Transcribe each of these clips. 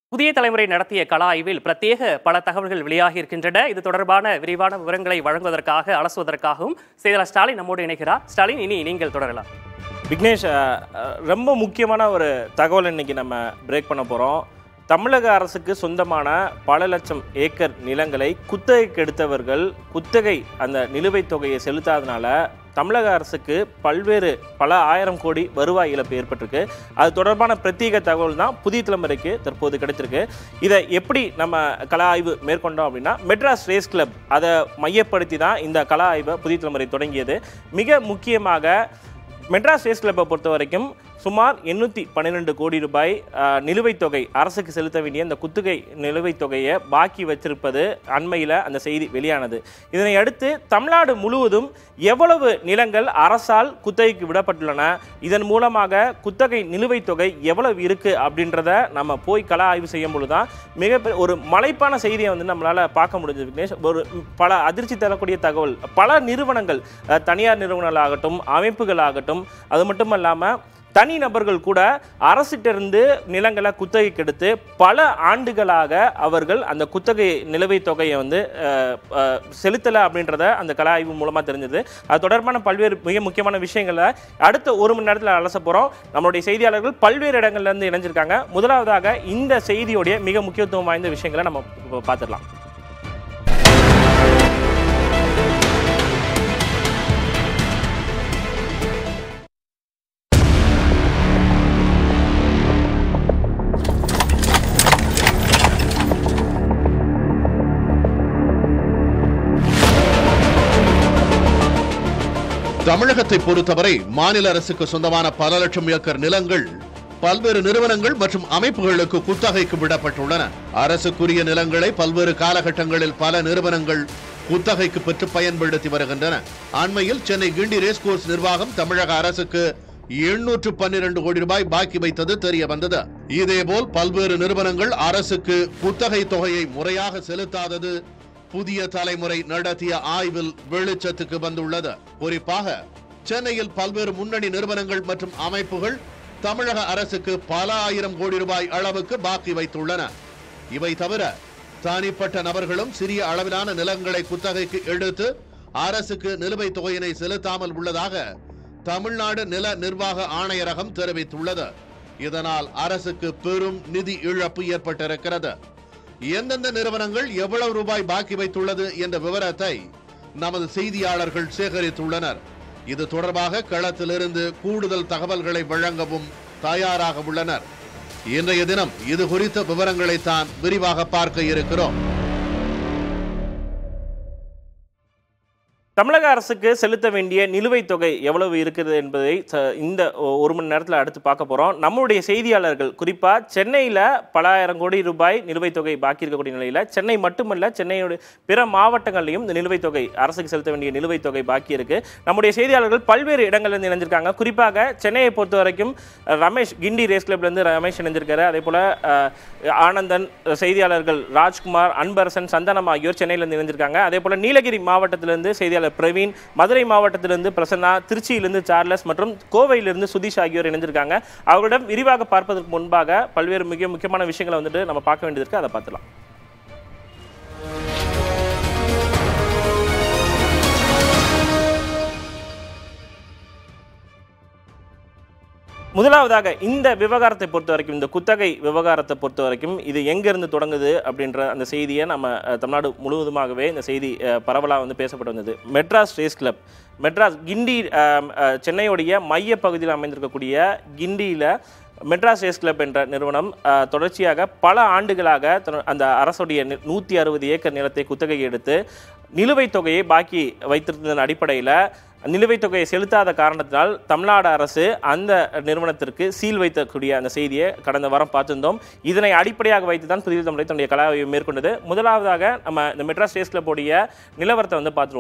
புதிய தலைமுறை நடத்திய கலா ஆய்வில் பிரத்யேக பல தகவல்கள் வெளியாகி இருக்கின்றன இது தொடர்பான விரிவான விவரங்களை வழங்குவதற்காக அலசுவதற்காகவும் செய்தியாளர் ஸ்டாலின் நம்மோடு இணைகிறார் ஸ்டாலின் இனி நீங்கள் தொடரலாம் விக்னேஷ் அஹ், அஹ், ரொம்ப முக்கியமான ஒரு தகவல் இன்னைக்கு நம்ம பிரேக் பண்ண போகிறோம் தமிழக அரசுக்கு சொந்தமான பல லட்சம் ஏக்கர் நிலங்களை குத்தகைக்கு எடுத்தவர்கள் குத்தகை அந்த நிலுவைத் தொகையை செலுத்தாதனால தமிழக அரசுக்கு பல்வேறு பல ஆயிரம் கோடி வருவாய் இழப்பு ஏற்பட்டிருக்கு அது தொடர்பான பிரத்யேக தகவல் தான் புதிய தலைமுறைக்கு தற்போது கிடைத்திருக்கு இதை எப்படி நம்ம கலா ஆய்வு மேற்கொண்டோம் அப்படின்னா மெட்ராஸ் ரேஸ் கிளப் அதை மையப்படுத்தி தான் இந்த கலா ஆய்வை புதிய தலைமுறை தொடங்கியது மிக முக்கியமாக மெட்ராஸ் ரேஸ் கிளப்பை பொறுத்த வரைக்கும் சுமார் எண்ணூற்றி பன்னிரெண்டு கோடி ரூபாய் ஆஹ், நிலுவைத் தொகை அரசுக்கு செலுத்த வேண்டிய இந்த குத்துகை நிலுவைத் தொகையை பாக்கி வச்சிருப்பது அண்மையில் அந்த செய்தி வெளியானது இதனை அடுத்து தமிழ்நாடு முழுவதும் எவ்வளவு நிலங்கள் அரசால் குத்தகைக்கு விடப்பட்டுள்ளன இதன் மூலமாக குத்தகை நிலுவைத் தொகை எவ்வளவு இருக்கு அப்படின்றத நம்ம போய் கள ஆய்வு செய்யும் பொழுது தான் மிக ஒரு மலைப்பான செய்தியை வந்து நம்மளால் பார்க்க முடிஞ்சது விக்னேஷ் ஒரு பல அதிர்ச்சி தரக்கூடிய தகவல் பல நிறுவனங்கள் அஹ், தனியார் நிறுவனங்களாகட்டும் அமைப்புகளாகட்டும் அது மட்டும் இல்லாமல் தனி நபர்கள் கூட அரசிட்டிருந்து நிலங்களை குத்தகைக்கு எடுத்து பல ஆண்டுகளாக அவர்கள் அந்த குத்தகை நிலுவைத் தொகையை வந்து அஹ், அஹ், செலுத்தலை அப்படின்றத அந்த கல ஆய்வு மூலமாக தெரிஞ்சது அது தொடர்பான பல்வேறு மிக முக்கியமான விஷயங்களை அடுத்த ஒரு மணி நேரத்தில் அலச போகிறோம் நம்மளுடைய செய்தியாளர்கள் பல்வேறு இடங்கள்ல இருந்து இணைஞ்சிருக்காங்க முதலாவதாக இந்த செய்தியோடைய மிக முக்கியத்துவம் வாய்ந்த விஷயங்களை நம்ம இப்போ பார்த்துடலாம் தமிழகத்தை பொறுத்தவரை மாநில அரசுக்கு சொந்தமான பல லட்சம் ஏக்கர் நிலங்கள் பல்வேறு நிறுவனங்கள் மற்றும் அமைப்புகளுக்கு குத்தகைக்கு விடப்பட்டுள்ளன அரசுக்குரிய நிலங்களை பல்வேறு காலகட்டங்களில் பல நிறுவனங்கள் குத்தகைக்கு பெற்று பயன்படுத்தி வருகின்றன அண்மையில் சென்னை கிண்டி ரேஸ்கோர்ஸ் நிர்வாகம் தமிழக அரசுக்கு எண்ணூற்று பன்னிரண்டு கோடி ரூபாய் பாக்கி வைத்தது தெரிய வந்தது இதேபோல் பல்வேறு நிறுவனங்கள் அரசுக்கு குத்தகை தொகையை முறையாக செலுத்தாதது புதிய தலைமுறை நடத்திய ஆய்வில் வெளிச்சத்துக்கு வந்துள்ளது குறிப்பாக சென்னையில் பல்வேறு முன்னணி நிறுவனங்கள் மற்றும் அமைப்புகள் தமிழக அரசுக்கு பல ஆயிரம் கோடி ரூபாய் அளவுக்கு பாக்கி வைத்துள்ளன இவை தவிர தனிப்பட்ட நபர்களும் சிறிய அளவிலான நிலங்களை குத்தகைக்கு எடுத்து அரசுக்கு நிலுவைத் தொகையினை செலுத்தாமல் உள்ளதாக தமிழ்நாடு நில நிர்வாக ஆணையரகம் தெரிவித்துள்ளது இதனால் அரசுக்கு பெரும் நிதி இழப்பு ஏற்பட்டிருக்கிறது எந்தெந்த நிறுவனங்கள் எவ்வளவு ரூபாய் பாக்கி வைத்துள்ளது என்ற விவரத்தை நமது செய்தியாளர்கள் சேகரித்துள்ளனர் இது தொடர்பாக களத்திலிருந்து கூடுதல் தகவல்களை வழங்கவும் தயாராக உள்ளனர் இன்றைய தினம் இது குறித்த விவரங்களைத்தான் விரிவாக பார்க்க இருக்கிறோம் தமிழக அரசுக்கு செலுத்த வேண்டிய நிலுவைத் தொகை எவ்வளவு இருக்குது என்பதை ச- இந்த ஒ- ஒரு மணி நேரத்தில் அடுத்து பார்க்க போகிறோம் நம்மளுடைய செய்தியாளர்கள் குறிப்பாக சென்னையில் பல ஆயிரம் கோடி ரூபாய் நிலுவைத் தொகை பாக்கி இருக்கக்கூடிய நிலையில் சென்னை மட்டுமல்ல சென்னையுடைய பிற மாவட்டங்கள்லையும் இந்த நிலுவைத் தொகை அரசுக்கு செலுத்த வேண்டிய நிலுவைத் தொகை பாக்கி இருக்கு நம்முடைய செய்தியாளர்கள் பல்வேறு இடங்கள்லேருந்து இணைஞ்சிருக்காங்க குறிப்பாக சென்னையை பொறுத்த வரைக்கும் அஹ், ரமேஷ் கிண்டி ரேஸ் கிளப்லேருந்து ரமேஷ் இணைஞ்சிருக்காரு அதே போல் ஆனந்தன் செய்தியாளர்கள் ராஜ்குமார் அன்பரசன் சந்தனம் ஆகியோர் சென்னையிலேருந்து இணைஞ்சிருக்காங்க அதே போல் நீலகிரி மாவட்டத்திலிருந்து செய்தியாளர் பிரவீன் மதுரை மாவட்டத்திலிருந்து பிரசன்னா திருச்சியிலிருந்து சார்லஸ் மற்றும் கோவையிலிருந்து சுதீஷ் ஆகியோர் இணைஞ்சிருக்காங்க அவர்களிடம் விரிவாக பார்ப்பதற்கு முன்பாக பல்வேறு மிக முக்கியமான விஷயங்களை வந்துட்டு நம்ம பார்க்க வேண்டியது இருக்கு அதை பார்த்துலாம் முதலாவதாக இந்த விவகாரத்தை பொறுத்த வரைக்கும் இந்த குத்தகை விவகாரத்தை பொறுத்த வரைக்கும் இது எங்கேருந்து தொடங்குது அப்படின்ற அந்த செய்தியை நம்ம அஹ், தமிழ்நாடு முழுவதுமாகவே இந்த செய்தி பரவலாக வந்து பேசப்பட்டு வந்தது மெட்ராஸ் ரேஸ் கிளப் மெட்ராஸ் கிண்டி அஹ், அஹ், சென்னையுடைய மைய பகுதியில் அமைந்திருக்கக்கூடிய கிண்டியில் மெட்ராஸ் ரேஸ் கிளப் என்ற நிறுவனம் அஹ், தொடர்ச்சியாக பல ஆண்டுகளாக தன்னு- அந்த அரசுடைய நூற்றி அறுபது ஏக்கர் நிலத்தை குத்தகை எடுத்து நிலுவைத் தொகையை பாக்கி வைத்திருந்ததன் அடிப்படையில் நிலுவைத் தொகையை செலுத்தாத காரணத்தினால் தமிழ்நாடு அரசு அந்த நிறுவனத்திற்கு சீல் வைத்தக்கூடிய அந்த செய்தியை கடந்த வாரம் பார்த்திருந்தோம் இதனை அடிப்படையாக வைத்து தான் புதிய தமிழை தன்னுடைய கலாவை மேற்கொண்டது முதலாவதாக நம்ம இந்த மெட்ராஸ் ரேஸ் கிளப்புடைய நிலவரத்தை வந்து பார்த்துருவோம்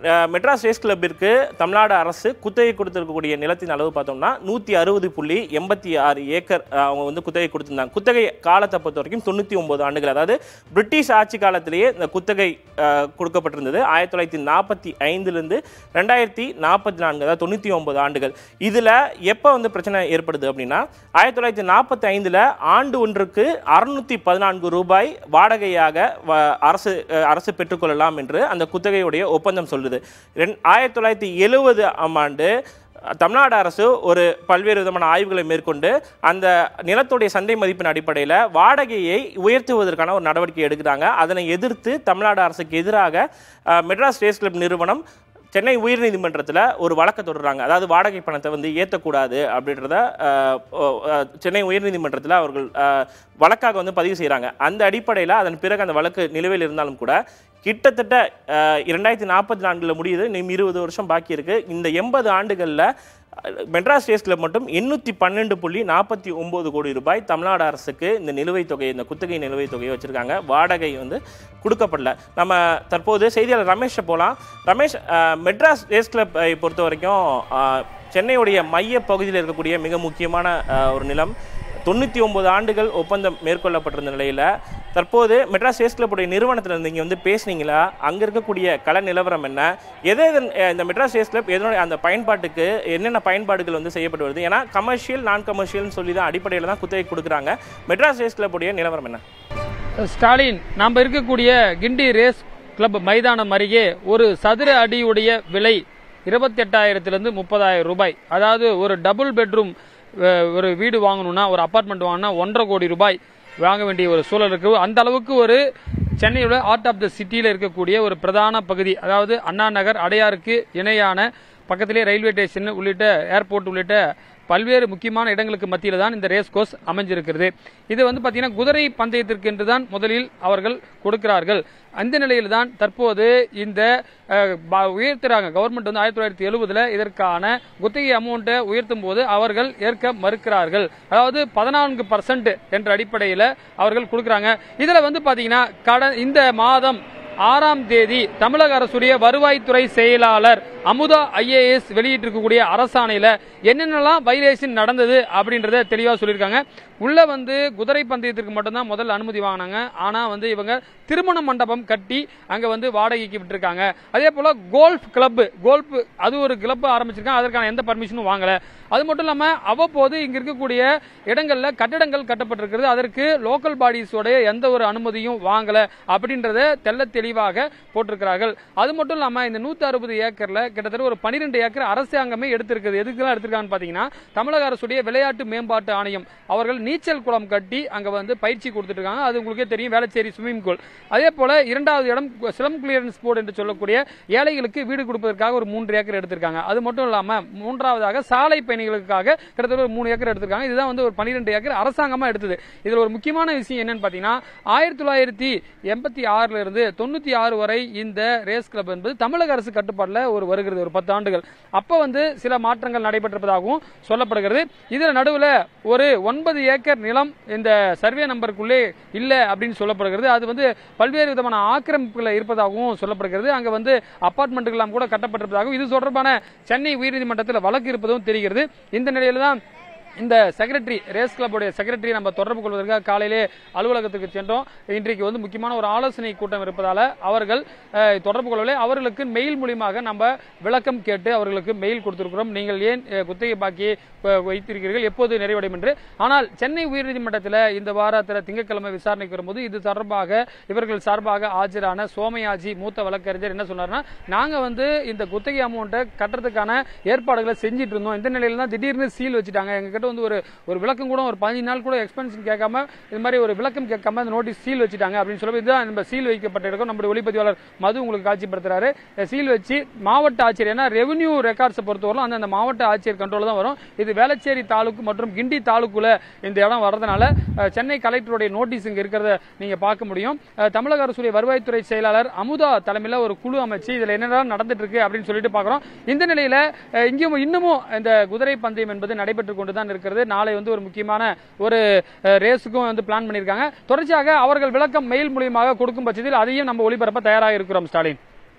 அஹ், மெட்ராஸ் ரேஸ் கிளப்பிற்கு தமிழ்நாடு அரசு குத்தகை கொடுத்திருக்கக்கூடிய நிலத்தின் அளவு பார்த்தோம்னா நூற்றி அறுபது புள்ளி எண்பத்தி ஆறு ஏக்கர் அஹ், அவங்க வந்து குத்தகை கொடுத்திருந்தாங்க குத்தகை காலத்தை பொறுத்த வரைக்கும் தொண்ணூற்றி ஒன்பது ஆண்டுகள் அதாவது பிரிட்டிஷ் ஆட்சி காலத்திலேயே இந்த குத்தகை அஹ், கொடுக்கப்பட்டிருந்தது ஆயிரத்தி தொள்ளாயிரத்தி நாற்பத்தி ஐந்துலேருந்து ரெண்டாயிரத்தி நாற்பத்தி நான்கு அதாவது தொண்ணூற்றி ஒன்பது ஆண்டுகள் இதில் எப்போ வந்து பிரச்சனை ஏற்படுது அப்படின்னா ஆயிரத்தி தொள்ளாயிரத்தி நாற்பத்தி ஐந்தில் ஆண்டு ஒன்றுக்கு அறுநூத்தி பதினான்கு ரூபாய் வாடகையாக வ- அரசு அஹ், அரசு பெற்றுக்கொள்ளலாம் என்று அந்த குத்தகையுடைய ஒப்பந்தம் சொல்லுது ரெண் ஆயிரத்தி தொள்ளாயிரத்தி எழுபது ஆம் ஆண்டு அஹ், தமிழ்நாடு அரசு ஒரு பல்வேறு விதமான ஆய்வுகளை மேற்கொண்டு அந்த நிலத்துடைய சந்தை மதிப்பின் அடிப்படையில் வாடகையை உயர்த்துவதற்கான ஒரு நடவடிக்கை எடுக்கிறாங்க அதனை எதிர்த்து தமிழ்நாடு அரசுக்கு எதிராக அஹ், மெட்ராஸ் ரேஸ் கிளப் நிறுவனம் சென்னை உயர்நீதிமன்றத்தில் ஒரு வழக்கை தொடர்றாங்க அதாவது வாடகை பணத்தை வந்து ஏற்றக்கூடாது அப்படின்றத அஹ், அஹ், சென்னை உயர்நீதிமன்றத்தில் அவர்கள் அஹ், வழக்காக வந்து பதிவு செய்கிறாங்க அந்த அடிப்படையில் அதன் பிறகு அந்த வழக்கு நிலுவையில் இருந்தாலும் கூட கிட்டத்தட்ட அஹ், இரண்டாயிரத்தி நாற்பத்தி நான்கில் முடியுது இன்னும் இருபது வருஷம் பாக்கி இருக்கு இந்த எண்பது ஆண்டுகளில் மெட்ராஸ் ரேஸ் கிளப் மட்டும் எண்ணூற்றி பன்னெண்டு புள்ளி நாற்பத்தி ஒம்பது கோடி ரூபாய் தமிழ்நாடு அரசுக்கு இந்த நிலுவைத் தொகை இந்த குத்தகை நிலுவைத் தொகையை வச்சுருக்காங்க வாடகை வந்து கொடுக்கப்படல நம்ம தற்போது செய்தியாளர் ரமேஷை போகலாம் ரமேஷ் அஹ், மெட்ராஸ் ரேஸ் கிளப்பை பொறுத்த வரைக்கும் அஹ், சென்னையுடைய மைய பகுதியில் இருக்கக்கூடிய மிக முக்கியமான அஹ், ஒரு நிலம் தொண்ணூற்றி ஒன்பது ஆண்டுகள் ஒப்பந்தம் மேற்கொள்ளப்பட்டிருந்த நிலையில் தற்போது மெட்ராஸ் ரேஸ் கிளப்புடைய நிறுவனத்தில் இருந்து இங்கே வந்து பேசுனீங்களா அங்கே இருக்கக்கூடிய கள நிலவரம் என்ன எதை எதன் அஹ், இந்த மெட்ராஸ் ரேஸ் கிளப் எதனுடைய அந்த பயன்பாட்டுக்கு என்னென்ன பயன்பாடுகள் வந்து செய்யப்பட்டு வருது ஏன்னா கமர்ஷியல் நான் கமர்ஷியல்னு சொல்லி தான் அடிப்படையில் தான் குத்தகை கொடுக்குறாங்க மெட்ராஸ் ரேஸ் கிளப்புடைய நிலவரம் என்ன ஸ்டாலின் நாம் இருக்கக்கூடிய கிண்டி ரேஸ் கிளப் மைதானம் அருகே ஒரு சதுர அடியுடைய விலை இருபத்தெட்டாயிரத்திலிருந்து முப்பதாயிரம் ரூபாய் அதாவது ஒரு டபுள் பெட்ரூம் அஹ், ஒரு வீடு வாங்கணும்னா ஒரு அபார்ட்மெண்ட் வாங்கினா ஒன்றரை கோடி ரூபாய் வாங்க வேண்டிய ஒரு சூழல் இருக்கு அந்த அளவுக்கு ஒரு சென்னையோட ஆர்ட் ஆஃப் த சிட்டியில் இருக்கக்கூடிய ஒரு பிரதான பகுதி அதாவது அண்ணா நகர் அடையாருக்கு இணையான பக்கத்திலே ரயில்வே ஸ்டேஷன் உள்ளிட்ட ஏர்போர்ட் உள்ளிட்ட பல்வேறு முக்கியமான இடங்களுக்கு மத்தியில் தான் இந்த ரேஸ் கோர்ஸ் அமைஞ்சிருக்கிறது இது வந்து பார்த்தீங்கன்னா குதிரை பந்தயத்திற்கு என்று தான் முதலில் அவர்கள் கொடுக்கிறார்கள் அந்த நிலையில் தான் தற்போது இந்த அஹ், ப- உயர்த்துறாங்க கவர்மெண்ட் வந்து ஆயிரத்தி தொள்ளாயிரத்தி எழுபதுல இதற்கான குத்தகை அமௌண்ட்டை உயர்த்தும் போது அவர்கள் ஏற்க மறுக்கிறார்கள் அதாவது பதினான்கு பர்சன்ட் என்ற அடிப்படையில் அவர்கள் கொடுக்குறாங்க இதுல வந்து பாத்தீங்கன்னா கட இந்த மாதம் ஆறாம் தேதி தமிழக அரசுடைய வருவாய்த்துறை செயலாளர் அமுதா ஐஏஎஸ் வெளியிட்டிருக்கக்கூடிய அரசாணையில என்னென்னலாம் வைலேஷன் நடந்தது அப்படின்றத தெளிவா சொல்லியிருக்காங்க உள்ள வந்து குதிரை பந்தயத்திற்கு மட்டும்தான் முதல்ல அனுமதி வாங்கினாங்க ஆனா வந்து இவங்க திருமண மண்டபம் கட்டி அங்க வந்து வாடகைக்கு விட்டுருக்காங்க அதே போல கோல்ஃப் கிளப் கோல்ஃப் அது ஒரு கிளப் ஆரம்பிச்சிருக்காங்க அதற்கான எந்த பர்மிஷனும் வாங்கல அது மட்டும் இல்லாம அவ்வப்போது இங்க இருக்கக்கூடிய இடங்கள்ல கட்டடங்கள் கட்டப்பட்டிருக்கிறது அதற்கு லோக்கல் பாடிஸோட எந்த ஒரு அனுமதியும் வாங்கல அப்படின்றத தெள்ள தெளிவாக போட்டிருக்கிறார்கள் அது மட்டும் இல்லாம இந்த நூத்தி அறுபது ஏக்கர்ல கிட்டத்தட்ட ஒரு பனிரெண்டு ஏக்கர் அரசாங்கமே எடுத்திருக்குது எதுக்குலாம் எடுத்திருக்காங்கன்னு பாத்தீங்கன்னா தமிழக அரசுடைய விளையாட்டு மேம்பாட்டு ஆணையம் அவர்கள் நீச்சல் குளம் கட்டி அங்க வந்து பயிற்சி கொடுத்துட்டு இருக்காங்க அது உங்களுக்கே தெரியும் வேளச்சேரி ஸ்விம்மிங் பூல் அதே போல இரண்டாவது இடம் சிலம் கிளியரன்ஸ் போர்டு என்று சொல்லக்கூடிய ஏழைகளுக்கு வீடு கொடுப்பதற்காக ஒரு மூன்று ஏக்கர் எடுத்திருக்காங்க அது மட்டும் இல்லாம மூன்றாவதாக சாலை பயணிகளுக்காக கிட்டத்தட்ட ஒரு மூணு ஏக்கர் எடுத்திருக்காங்க இதுதான் வந்து ஒரு பன்னிரெண்டு ஏக்கர் அரசாங்கமா எடுத்தது இதுல ஒரு முக்கியமான விஷயம் என்னன்னு பாத்தீங்கன்னா ஆயிரத்தி தொள்ளாயிரத்தி எண்பத்தி ஆறுல இருந்து தொண்ணூத்தி ஆறு வரை இந்த ரேஸ் கிளப் என்பது தமிழக அரசு கட்டுப்பாடுல ஒரு வருகிறது ஒரு பத்து ஆண்டுகள் அப்ப வந்து சில மாற்றங்கள் நடைபெற்றிருப்பதாகவும் சொல்லப்படுகிறது இதுல நடுவுல ஒரு ஒன்பது ஏக்கர் நிலம் இந்த சர்வே நம்பருக்குள்ளே இல்ல அப்படின்னு சொல்லப்படுகிறது அது வந்து பல்வேறு விதமான ஆக்கிரமிப்புகள் இருப்பதாகவும் சொல்லப்படுகிறது அங்க வந்து அபார்ட்மெண்ட்டுகள் எல்லாம் கூட கட்டப்பட்டிருப்பதாகவும் இது தொடர்பான சென்னை உயர்நீதிமன்றத்தில் வழக்கு இருப்பதும் தெரிகிறது இந்த நிலையில தான் இந்த செக்ரட்டரி ரேஸ் கிளப்புடைய செக்ரட்டரி நம்ம தொடர்பு கொள்வதற்காக காலையிலே அலுவலகத்துக்கு சென்றோம் இன்றைக்கு வந்து முக்கியமான ஒரு ஆலோசனை கூட்டம் இருப்பதால அவர்கள் அஹ், தொடர்பு கொள்ளவில்லை அவர்களுக்கு மெயில் மூலியமாக நம்ம விளக்கம் கேட்டு அவர்களுக்கு மெயில் கொடுத்திருக்கிறோம் நீங்கள் ஏன் அஹ், குத்தகை பாக்கி அஹ், வைத்திருக்கிறீர்கள் எப்போது நிறைவடையும் என்று ஆனால் சென்னை உயர்நீதிமன்றத்தில் இந்த வாரத்தில் திங்கட்கிழமை விசாரணைக்கு வரும்போது இது தொடர்பாக இவர்கள் சார்பாக ஆஜரான சோமயாஜி மூத்த வழக்கறிஞர் என்ன சொன்னார்னா நாங்க வந்து இந்த குத்தகை அமௌண்ட்டை கட்டுறதுக்கான ஏற்பாடுகளை செஞ்சிட்டு இருந்தோம் இந்த நிலையில தான் திடீர்னு சீல் வச்சுட்டாங்க எங்க கிட்ட வந்து ஒரு ஒரு விளக்கம் கூட ஒரு பதினஞ்சு நாள் கூட எக்ஸ்பென்ஷன் கேட்காம இது மாதிரி ஒரு விளக்கம் கேட்காம அந்த நோட்டீஸ் சீல் வச்சுட்டாங்க அப்படின்னு சொல்லி இதுதான் நம்ம சீல் வைக்கப்பட்டிருக்கோம் நம்முடைய ஒளிப்பதிவாளர் மது உங்களுக்கு காட்சிப்படுத்துறாரு சீல் வச்சு மாவட்ட ஆட்சியர் ஏன்னா ரெவென்யூ ரெக்கார்ட்ஸை பொறுத்தவரை அந்த அந்த மாவட்ட ஆட்சியர் கண்ட்ரோல் தான் வரும் இது வேளச்சேரி தாலுக்கு மற்றும் கிண்டி தாலுக்குல இந்த இடம் வர்றதுனால அஹ், சென்னை கலெக்டருடைய நோட்டீஸ் இங்க இருக்கிறத நீங்க பார்க்க முடியும் அஹ், தமிழக அரசுடைய வருவாய்த்துறை செயலாளர் அமுதா தலைமையில ஒரு குழு அமைச்சு இதுல என்னென்ன நடந்துட்டு இருக்கு அப்படின்னு சொல்லிட்டு பார்க்கிறோம் இந்த நிலையில அஹ், இங்கேயும் இன்னமும் இந்த குதிரை பந்தயம் என்பது நடைபெற்று கொண்டு தான் இருக்கிறது நாளை வந்து ஒரு முக்கியமான ஒரு அஹ், ரேஸுக்கும் வந்து பிளான் பண்ணியிருக்காங்க தொடர்ச்சியாக அவர்கள் விளக்கம் மெயில் மூலியமாக கொடுக்கும் பட்சத்தில் அதையும் நம்ம ஒளிபரப்ப தயாராக இருக்கிறோம் ஸ்டாலின்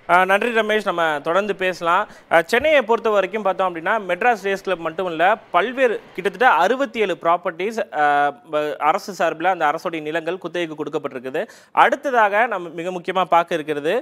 ஆஹ் நன்றி ரமேஷ் நம்ம தொடர்ந்து பேசலாம் ஆஹ் சென்னையை பொறுத்த வரைக்கும் பார்த்தோம் அப்படின்னா மெட்ராஸ் ரேஸ் கிளப் மட்டும் இல்லை பல்வேறு கிட்டத்தட்ட அறுபத்தி ஏழு ப்ராப்பர்ட்டிஸ் அரசு சார்பில் அந்த அரசுடைய நிலங்கள் குத்தகைக்கு கொடுக்கப்பட்டிருக்குது அடுத்ததாக நம்ம மிக முக்கியமாக பார்க்க இருக்கிறது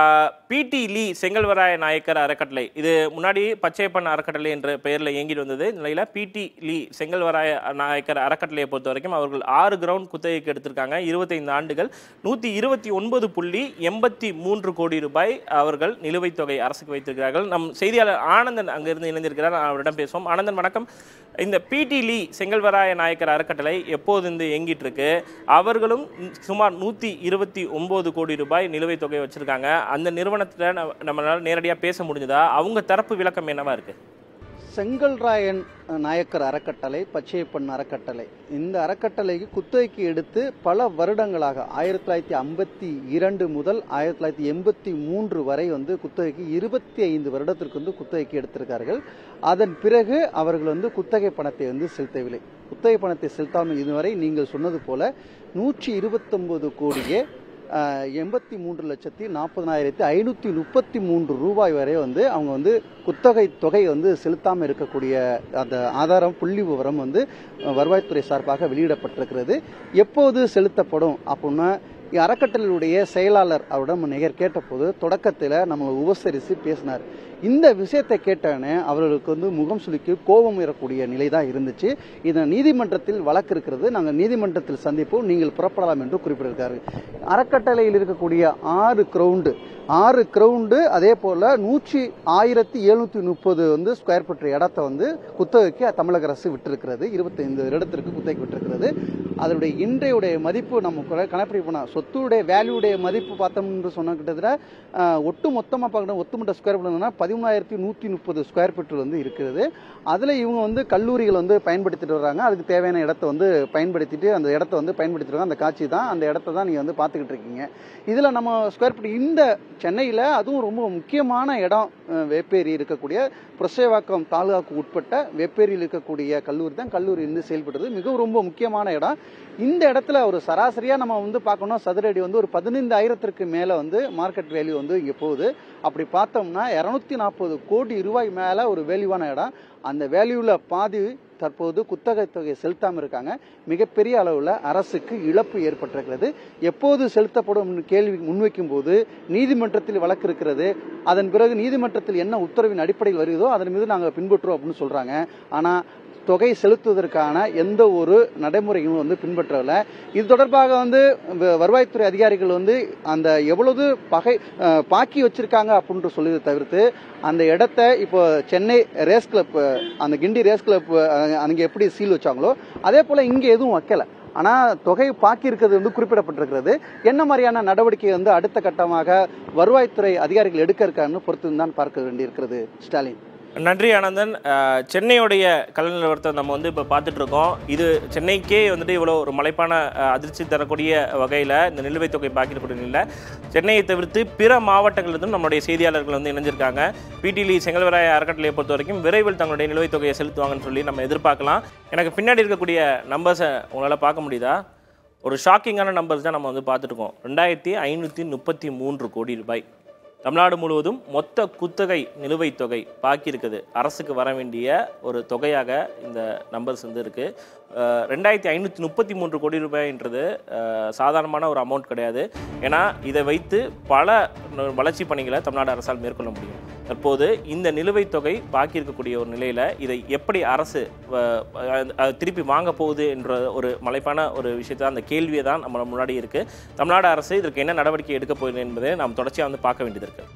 பிடி லீ செங்கல்வராய நாயக்கர் அறக்கட்டளை இது முன்னாடி பச்சையப்பன் அறக்கட்டளை என்ற பெயரில் இயங்கிட்டு வந்தது இந்த நிலையில் பிடி லீ செங்கல்வராய நாயக்கர் அறக்கட்டளையை பொறுத்த வரைக்கும் அவர்கள் ஆறு கிரவுண்ட் குத்தகைக்கு எடுத்திருக்காங்க இருபத்தைந்து ஆண்டுகள் நூற்றி இருபத்தி ஒன்பது புள்ளி எண்பத்தி மூன்று கோடி ரூபாய் அவர்கள் நிலுவைத் தொகை அரசுக்கு வைத்திருக்கிறார்கள் நம் செய்தியாளர் ஆனந்தன் அங்கிருந்து இணைந்திருக்கிறார் அவரிடம் பேசுவோம் ஆனந்தன் வணக்கம் இந்த பிடி லீ செங்கல்வராய நாயக்கர் அறக்கட்டளை எப்போது இருந்து இயங்கிட்டு இருக்கு அவர்களும் சுமார் நூற்றி இருபத்தி ஒன்பது கோடி ரூபாய் நிலுவைத் தொகை வச்சிருக்காங்க அந்த நிறுவனத்தில் நம்மளால நேரடியாக பேச முடிஞ்சதா அவங்க தரப்பு விளக்கம் என்னவா இருக்கு செங்கல்ராயன் நாயக்கர் அறக்கட்டளை பச்சையப்பன் அறக்கட்டளை இந்த அறக்கட்டளைக்கு குத்தகைக்கு எடுத்து பல வருடங்களாக ஆயிரத்தி தொள்ளாயிரத்தி ஐம்பத்தி இரண்டு முதல் ஆயிரத்தி தொள்ளாயிரத்தி எண்பத்தி மூன்று வரை வந்து குத்தகைக்கு இருபத்தி ஐந்து வருடத்திற்கு வந்து குத்தகைக்கு எடுத்திருக்கார்கள் அதன் பிறகு அவர்கள் வந்து குத்தகை பணத்தை வந்து செலுத்தவில்லை குத்தகை பணத்தை செலுத்தாமல் இதுவரை நீங்கள் சொன்னது போல நூற்றி இருபத்தொன்பது கோடியே எண்பத்தி மூன்று லட்சத்தி நாற்பதனாயிரத்தி ஐநூற்றி முப்பத்தி மூன்று ரூபாய் வரை வந்து அவங்க வந்து குத்தகை தொகை வந்து செலுத்தாமல் இருக்கக்கூடிய அந்த ஆதாரம் புள்ளி விவரம் வந்து அஹ், வருவாய்த்துறை சார்பாக வெளியிடப்பட்டிருக்கிறது எப்போது செலுத்தப்படும் அப்படின்னா அறக்கட்டளையுடைய செயலாளர் அவரிடம் நிகர் கேட்டபோது தொடக்கத்தில் நம்மளை உபசரித்து பேசினார் இந்த விஷயத்தை கேட்டோன்னே அவர்களுக்கு வந்து முகம் சுளிக்கு கோபம் ஏறக்கூடிய நிலை தான் இருந்துச்சு இதை நீதிமன்றத்தில் வழக்கு இருக்கிறது நாங்கள் நீதிமன்றத்தில் சந்திப்போம் நீங்கள் புறப்படலாம் என்று குறிப்பிட்டிருக்காரு அறக்கட்டளையில் இருக்கக்கூடிய ஆறு கிரவுண்டு ஆறு கிரவுண்டு அதே போல நூற்றி ஆயிரத்தி எழுநூத்தி முப்பது வந்து ஸ்கொயர் ஃபீட் இடத்த வந்து குத்தகைக்கு தமிழக அரசு விட்டிருக்கிறது இருபத்தைந்து இடத்திற்கு குத்தகைக்கு விட்டிருக்கிறது அதனுடைய இன்றையுடைய மதிப்பு நம்ம குறை- கணக்கிட்டு போனால் சொத்துடைய வேல்யூடைய மதிப்பு பார்த்தோம்னு சொன்ன கிட்டத்தட்ட ஆஹ், ஒட்டு மொத்தமாக பார்க்கணும் ஒட்டுமொத்த ஸ்கொயர் ஃபீட்னா பதிமூணாயிரத்தி நூற்றி முப்பது ஸ்கொயர் ஃபீட் வந்து இருக்கிறது அதில் இவங்க வந்து கல்லூரிகள் வந்து பயன்படுத்திட்டு வர்றாங்க அதுக்கு தேவையான இடத்த வந்து பயன்படுத்திட்டு அந்த இடத்த வந்து பயன்படுத்திட்டு இருக்காங்க அந்த காட்சி தான் அந்த இடத்த தான் நீங்கள் வந்து பார்த்துக்கிட்டு இருக்கீங்க இதில் நம்ம ஸ்கொயர் ஃபீட் இந்த சென்னையில் அதுவும் ரொம்ப முக்கியமான இடம் அஹ், வேப்பேரி இருக்கக்கூடிய புரசேவாக்கம் தாலுகாவுக்கு உட்பட்ட வேப்பேரியில் இருக்கக்கூடிய கல்லூரி தான் கல்லூரி இருந்து செயல்படுறது மிகவும் ரொம்ப முக்கியமான இடம் இந்த இடத்துல ஒரு சராசரியாக நம்ம வந்து பார்க்கணும் சதுரடி வந்து ஒரு பதினைந்தாயிரத்திற்கு மேலே வந்து மார்க்கெட் வேல்யூ வந்து இங்கே போகுது அப்படி பார்த்தோம்னா இரநூத்தி நாற்பது கோடி ரூபாய் மேலே ஒரு வேல்யூவான இடம் அந்த வேல்யூவில் பாதி தற்போது குத்தகை தொகையை செலுத்தாமல் இருக்காங்க மிகப்பெரிய அளவில் அரசுக்கு இழப்பு ஏற்பட்டிருக்கிறது எப்போது செலுத்தப்படும் என்று கேள்வி முன்வைக்கும் போது நீதிமன்றத்தில் வழக்கு இருக்கிறது அதன் பிறகு நீதிமன்றத்தில் என்ன உத்தரவின் அடிப்படையில் வருகிறதோ அதன் மீது நாங்கள் பின்பற்றுவோம் அப்படின்னு சொல்றாங்க ஆனால் தொகை செலுத்துவதற்கான எந்த ஒரு நடைமுறையும் வந்து பின்பற்றவில்லை இது தொடர்பாக வந்து வ- வருவாய்த்துறை அதிகாரிகள் வந்து அந்த எவ்வளவு பகை அஹ், பாக்கி வச்சிருக்காங்க அப்படின்ற சொல்லியதை தவிர்த்து அந்த இடத்த இப்போ சென்னை ரேஸ் கிளப் அந்த கிண்டி ரேஸ் கிளப் அங்கே எப்படி சீல் வச்சாங்களோ அதே போல இங்கே எதுவும் வைக்கல ஆனா தொகை பாக்கி இருக்கிறது வந்து குறிப்பிடப்பட்டிருக்கிறது என்ன மாதிரியான நடவடிக்கை வந்து அடுத்த கட்டமாக வருவாய்த்துறை அதிகாரிகள் எடுக்க இருக்கான்னு பொறுத்து தான் பார்க்க வேண்டியிருக்கிறது ஸ்டாலின் நன்றி ஆனந்தன் அஹ், சென்னையுடைய கலை நிலவரத்தை நம்ம வந்து இப்போ பார்த்துட்டு இருக்கோம் இது சென்னைக்கே வந்துட்டு இவ்வளோ ஒரு மலைப்பான அஹ், அதிர்ச்சி தரக்கூடிய வகையில் இந்த நிலுவைத் தொகை பாக்கிடக்கூடிய நிலையில் சென்னையை தவிர்த்து பிற மாவட்டங்களிலிருந்தும் நம்மளுடைய செய்தியாளர்கள் வந்து இணைஞ்சிருக்காங்க பிடிலி செங்கல்வராய அறக்கட்டளையை பொறுத்த வரைக்கும் விரைவில் தங்களுடைய நிலுவைத் தொகையை செலுத்துவாங்கன்னு சொல்லி நம்ம எதிர்பார்க்கலாம் எனக்கு பின்னாடி இருக்கக்கூடிய நம்பர்ஸை உங்களால் பார்க்க முடியுதா ஒரு ஷாக்கிங்கான நம்பர்ஸ் தான் நம்ம வந்து பார்த்துருக்கோம் ரெண்டாயிரத்தி ஐநூற்றி முப்பத்தி மூன்று கோடி ரூபாய் தமிழ்நாடு முழுவதும் மொத்த குத்தகை நிலுவைத் தொகை பாக்கி இருக்குது அரசுக்கு வர வேண்டிய ஒரு தொகையாக இந்த நம்பர்ஸ் வந்து இருக்குது ரெண்டாயிரத்தி ஐநூற்றி முப்பத்தி மூன்று கோடி ரூபாய்ன்றது அஹ், சாதாரணமான ஒரு அமௌண்ட் கிடையாது ஏன்னா இதை வைத்து பல ந- வளர்ச்சி பணிகளை தமிழ்நாடு அரசால் மேற்கொள்ள முடியும் தற்போது இந்த நிலுவைத் தொகை பாக்கி இருக்கக்கூடிய ஒரு நிலையில் இதை எப்படி அரசு வ- அஹ், அஹ், திருப்பி வாங்க போகுது என்ற ஒரு மலைப்பான ஒரு விஷயத்தை அந்த கேள்வியை தான் நம்ம முன்னாடி இருக்குது தமிழ்நாடு அரசு இதற்கு என்ன நடவடிக்கை எடுக்க போகுது என்பதை நாம் தொடர்ச்சியாக வந்து பார்க்க வேண்டியது இருக்குது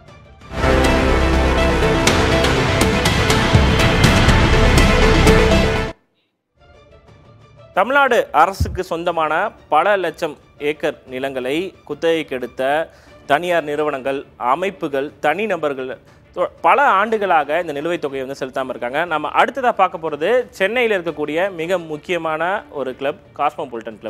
தமிழ்நாடு அரசுக்கு சொந்தமான பல லட்சம் ஏக்கர் நிலங்களை குத்தகைக்கு எடுத்த தனியார் நிறுவனங்கள் அமைப்புகள் தனிநபர்கள் தொ- பல ஆண்டுகளாக இந்த நிலுவைத் தொகையை வந்து செலுத்தாமல் இருக்காங்க நம்ம அடுத்ததாக பார்க்க போகிறது சென்னையில் இருக்கக்கூடிய மிக முக்கியமான ஒரு கிளப் காஸ்மோபாலிட்டன் கிளப்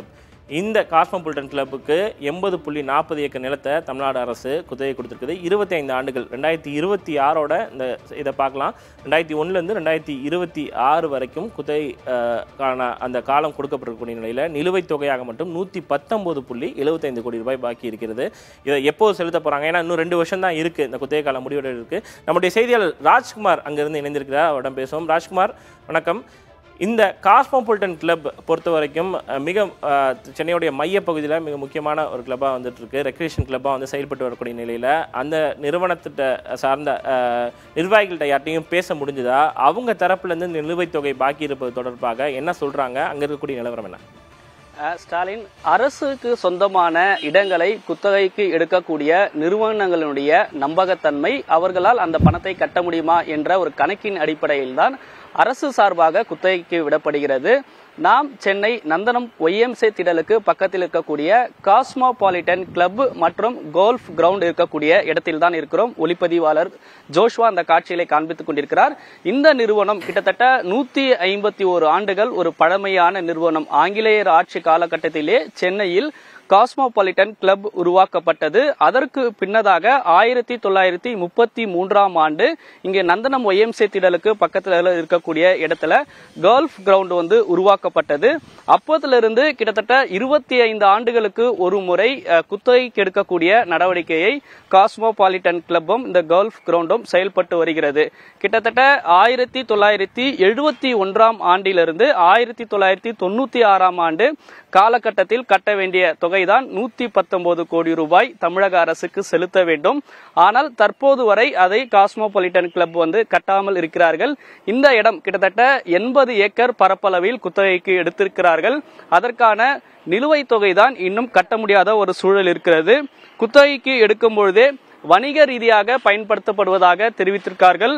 இந்த காஸ்மோபாலிட்டன் கிளப்புக்கு எண்பது புள்ளி நாற்பது ஏக்கர் நிலத்தை தமிழ்நாடு அரசு குத்தகை கொடுத்துருக்குது இருபத்தி ஐந்து ஆண்டுகள் ரெண்டாயிரத்தி இருபத்தி ஆறோட இந்த இதை பார்க்கலாம் ரெண்டாயிரத்தி ஒன்றுலேருந்து ரெண்டாயிரத்தி இருபத்தி ஆறு வரைக்கும் குத்தகை அஹ், கான அந்த காலம் கொடுக்கப்பட்டிருக்கக்கூடிய நிலையில் நிலுவைத் தொகையாக மட்டும் நூற்றி பத்தொம்போது புள்ளி எழுபத்தைந்து கோடி ரூபாய் பாக்கி இருக்கிறது இதை எப்போது செலுத்த போகிறாங்க ஏன்னா இன்னும் ரெண்டு வருஷம் தான் இருக்குது இந்த குத்தகை காலம் முடிவடைய இருக்குது நம்முடைய செய்தியாளர் ராஜ்குமார் அங்கிருந்து இணைந்திருக்கிறார் அவரிடம் பேசுவோம் ராஜ்குமார் வணக்கம் இந்த காஸ்மோபாலிட்டன் கிளப் பொறுத்த வரைக்கும் அஹ், மிக அஹ், சென்னையுடைய மையப்பகுதியில் மிக முக்கியமான ஒரு கிளப்பாக வந்துட்டு இருக்கு ரெக்ரியேஷன் கிளப்பாக வந்து செயல்பட்டு வரக்கூடிய நிலையில் அந்த நிறுவனத்திட்ட சார்ந்த அஹ், நிர்வாகிகள்கிட்ட யார்ட்டையும் பேச முடிஞ்சதா அவங்க தரப்புலேருந்து நிலுவைத் தொகை பாக்கி இருப்பது தொடர்பாக என்ன சொல்கிறாங்க அங்கே இருக்கக்கூடிய நிலவரம் என்ன அஹ் ஸ்டாலின் அரசுக்கு சொந்தமான இடங்களை குத்தகைக்கு எடுக்கக்கூடிய நிறுவனங்களுடைய நம்பகத்தன்மை அவர்களால் அந்த பணத்தை கட்ட முடியுமா என்ற ஒரு கணக்கின் அடிப்படையில் தான் அரசு சார்பாக குத்தகைக்கு விடப்படுகிறது நாம் சென்னை நந்தனம் ஒய்எம்சே திடலுக்கு பக்கத்தில் இருக்கக்கூடிய காஸ்மோபாலிட்டன் கிளப் மற்றும் கோல்ஃப் கிரவுண்ட் இருக்கக்கூடிய இடத்தில் தான் இருக்கிறோம் ஒளிப்பதிவாளர் ஜோஷ்வா அந்த காட்சிகளை காண்பித்துக் கொண்டிருக்கிறார் இந்த நிறுவனம் கிட்டத்தட்ட நூத்தி ஐம்பத்தி ஒரு ஆண்டுகள் ஒரு பழமையான நிறுவனம் ஆங்கிலேயர் ஆட்சி காலகட்டத்திலே சென்னையில் காஸ்மோபாலிட்டன் கிளப் உருவாக்கப்பட்டது அதற்கு பின்னதாக ஆயிரத்தி தொள்ளாயிரத்தி முப்பத்தி மூன்றாம் ஆண்டு இங்கே நந்தனம் ஒய்எம்சே திடலுக்கு பக்கத்தில் இருக்கக்கூடிய இடத்துல கோல்ஃப் கிரவுண்ட் வந்து உருவாக்கப்பட்டது அப்போதிலிருந்து கிட்டத்தட்ட இருபத்தி ஐந்து ஆண்டுகளுக்கு ஒரு முறை அஹ், குத்தகைக்கு எடுக்கக்கூடிய நடவடிக்கையை காஸ்மோபாலிட்டன் கிளப்பும் இந்த கோல்ஃப் கிரவுண்டும் செயல்பட்டு வருகிறது கிட்டத்தட்ட ஆயிரத்தி தொள்ளாயிரத்தி எழுபத்தி ஒன்றாம் ஆண்டிலிருந்து ஆயிரத்தி தொள்ளாயிரத்தி தொண்ணூத்தி ஆறாம் ஆண்டு காலகட்டத்தில் கட்ட வேண்டிய தொகைதான் நூத்தி பத்தொன்பது கோடி ரூபாய் தமிழக அரசுக்கு செலுத்த வேண்டும் ஆனால் தற்போது வரை அதை காஸ்மோபாலிட்டன் கிளப் வந்து கட்டாமல் இருக்கிறார்கள் இந்த இடம் கிட்டத்தட்ட எண்பது ஏக்கர் பரப்பளவில் குத்தகைக்கு எடுத்திருக்கிறார்கள் அதற்கான நிலுவைத் தொகைதான் இன்னும் கட்ட முடியாத ஒரு சூழல் இருக்கிறது குத்தகைக்கு எடுக்கும் பொழுதே வணிக ரீதியாக பயன்படுத்தப்படுவதாக தெரிவித்திருக்கார்கள்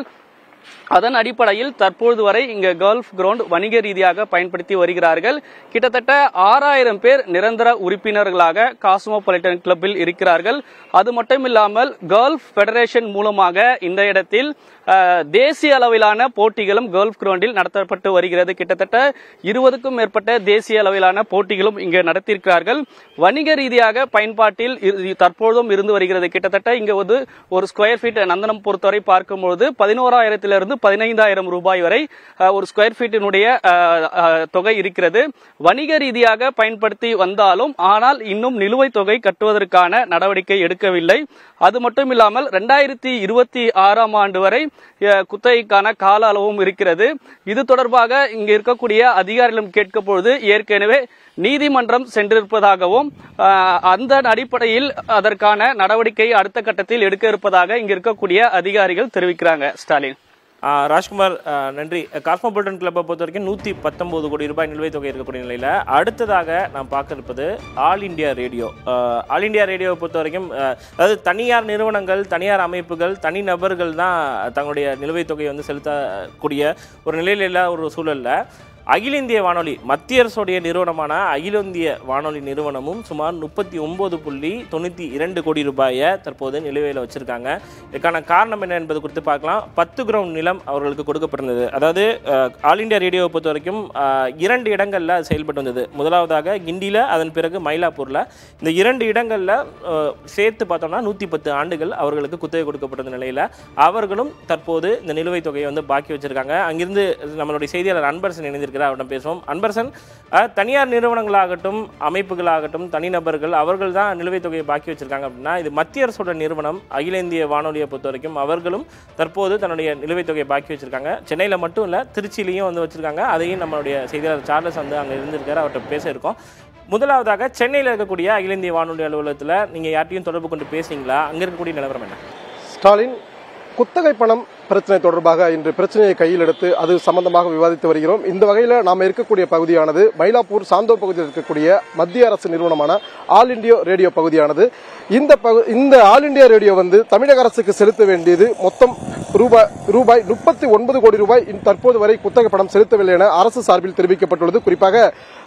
அதன் அடிப்படையில் தற்பொழுது வரை இங்க கோல்ஃப் கிரவுண்ட் வணிக ரீதியாக பயன்படுத்தி வருகிறார்கள் கிட்டத்தட்ட ஆறாயிரம் பேர் நிரந்தர உறுப்பினர்களாக காஸ்மோபாலிட்டன் கிளப்பில் இருக்கிறார்கள் அது மட்டும் இல்லாமல் கோல்ஃப் ஃபெடரேஷன் மூலமாக இந்த இடத்தில் அஹ், தேசிய அளவிலான போட்டிகளும் கோல்ஃப் கிரவுண்டில் நடத்தப்பட்டு வருகிறது கிட்டத்தட்ட இருபதுக்கும் மேற்பட்ட தேசிய அளவிலான போட்டிகளும் இங்கு நடத்தியிருக்கிறார்கள் வணிக ரீதியாக பயன்பாட்டில் இரு- தற்பொழுதும் இருந்து வருகிறது கிட்டத்தட்ட இங்க வந்து ஒரு ஸ்கொயர் ஃபீட் நந்தனம் பொறுத்தவரை பார்க்கும்பொழுது பதினோராயிரத்திலிருந்து பதினைந்தாயிரம் ரூபாய் வரை அஹ், ஒரு ஸ்கொயர் ஃபீட்டினுடைய அஹ், அஹ், தொகை இருக்கிறது வணிக ரீதியாக பயன்படுத்தி வந்தாலும் ஆனால் இன்னும் நிலுவைத் தொகை கட்டுவதற்கான நடவடிக்கை எடுக்கவில்லை அது மட்டும் இல்லாமல் ரெண்டாயிரத்தி இருபத்தி ஆறாம் ஆண்டு வரை அஹ், குத்தகைக்கான கால அளவும் இருக்கிறது இது தொடர்பாக இங்கு இருக்கக்கூடிய அதிகாரிகளும் கேட்க பொழுது ஏற்கனவே நீதிமன்றம் சென்றிருப்பதாகவும் அஹ், அந்த அடிப்படையில் அதற்கான நடவடிக்கை அடுத்த கட்டத்தில் எடுக்க இருப்பதாக இங்கு இருக்கக்கூடிய அதிகாரிகள் தெரிவிக்கிறாங்க ஸ்டாலின் ஆ, ராஜ்குமார் ஆ, நன்றி காஸ்மோபாலிட்டன் கிளப்பை பொறுத்த வரைக்கும் நூற்றி பத்தொம்போது கோடி ரூபாய் நிலுவைத் தொகை இருக்கக்கூடிய நிலையில் அடுத்ததாக நாம் பார்க்க இருப்பது ஆல் இந்தியா ரேடியோ ஆ, ஆல் இந்தியா ரேடியோவை பொறுத்த வரைக்கும் ஆ, அதாவது தனியார் நிறுவனங்கள் தனியார் அமைப்புகள் தனிநபர்கள் தான் தங்களுடைய நிலுவைத் தொகையை வந்து செலுத்தக்கூடிய ஒரு நிலையில் இல்ல ஒரு சூழலில் அகில இந்திய வானொலி மத்திய அரசுடைய நிறுவனமான அகில இந்திய வானொலி நிறுவனமும் சுமார் முப்பத்தி ஒன்பது புள்ளி தொண்ணூற்றி இரண்டு கோடி ரூபாயை தற்போது நிலுவையில் வச்சிருக்காங்க இதுக்கான காரணம் என்ன என்பது குறித்து பார்க்கலாம் பத்து கிரவுண்ட் நிலம் அவர்களுக்கு கொடுக்கப்பட்டிருந்தது அதாவது அஹ், ஆல் இந்தியா ரேடியோவை பொறுத்த வரைக்கும் அஹ், இரண்டு இடங்களில் செயல்பட்டு வந்தது முதலாவதாக கிண்டியில் அதன் பிறகு மயிலாப்பூரில் இந்த இரண்டு இடங்களில் சேர்த்து பார்த்தோம்னா நூற்றி பத்து ஆண்டுகள் அவர்களுக்கு குத்தகை கொடுக்கப்பட்ட நிலையில் அவர்களும் தற்போது இந்த நிலுவைத் தொகையை வந்து பாக்கி வச்சிருக்காங்க அங்கிருந்து நம்மளுடைய செய்தியாளர் அன்பரசன் இணைந்திருக்கிறார் அவரிடம் பேசுவோம் அன்பரசன் அஹ், தனியார் நிறுவனங்களாகட்டும் அமைப்புகளாகட்டும் தனிநபர்கள் அவர்கள் தான் நிலுவைத் தொகையை பாக்கி வச்சிருக்காங்க அப்படின்னா இது மத்திய அரசோட நிறுவனம் அகில இந்திய வானொலியை பொறுத்த வரைக்கும் அவர்களும் தற்போது தன்னுடைய நிலுவைத் தொகையை பாக்கி வச்சிருக்காங்க சென்னையில் மட்டும் இல்லை திருச்சியிலையும் வந்து வச்சிருக்காங்க அதையும் நம்மளுடைய செய்தியாளர் சார்லஸ் வந்து அங்கே இருந்திருக்காரு அவர்கிட்ட பேச இருக்கோம் முதலாவதாக சென்னையில் இருக்கக்கூடிய அகில இந்திய வானொலி அலுவலகத்தில் நீங்கள் யார்ட்டையும் தொடர்பு கொண்டு பேசுனீங்களா அங்கே இருக்கக்கூடிய நிலவரம் என்ன ஸ்டாலின் குத்தகை பணம் பிரச்சனை தொடர்பாக இன்று பிரச்சனையை கையில் எடுத்து அது சம்பந்தமாக விவாதித்து வருகிறோம் இந்த வகையில் நாம் இருக்கக்கூடிய பகுதியானது மயிலாப்பூர் சாந்தோர் பகுதியில் இருக்கக்கூடிய மத்திய அரசு நிறுவனமான ஆல் இண்டியா ரேடியோ பகுதியானது இந்த பகு- இந்த ஆல் இண்டியா ரேடியோ வந்து தமிழக அரசுக்கு செலுத்த வேண்டியது மொத்தம் ரூபாய் ரூபாய் முப்பத்தி ஒன்பது கோடி ரூபாய் இன் தற்போது வரை குத்தகை பணம் செலுத்தவில்லை என அரசு சார்பில் தெரிவிக்கப்பட்டுள்ளது குறிப்பாக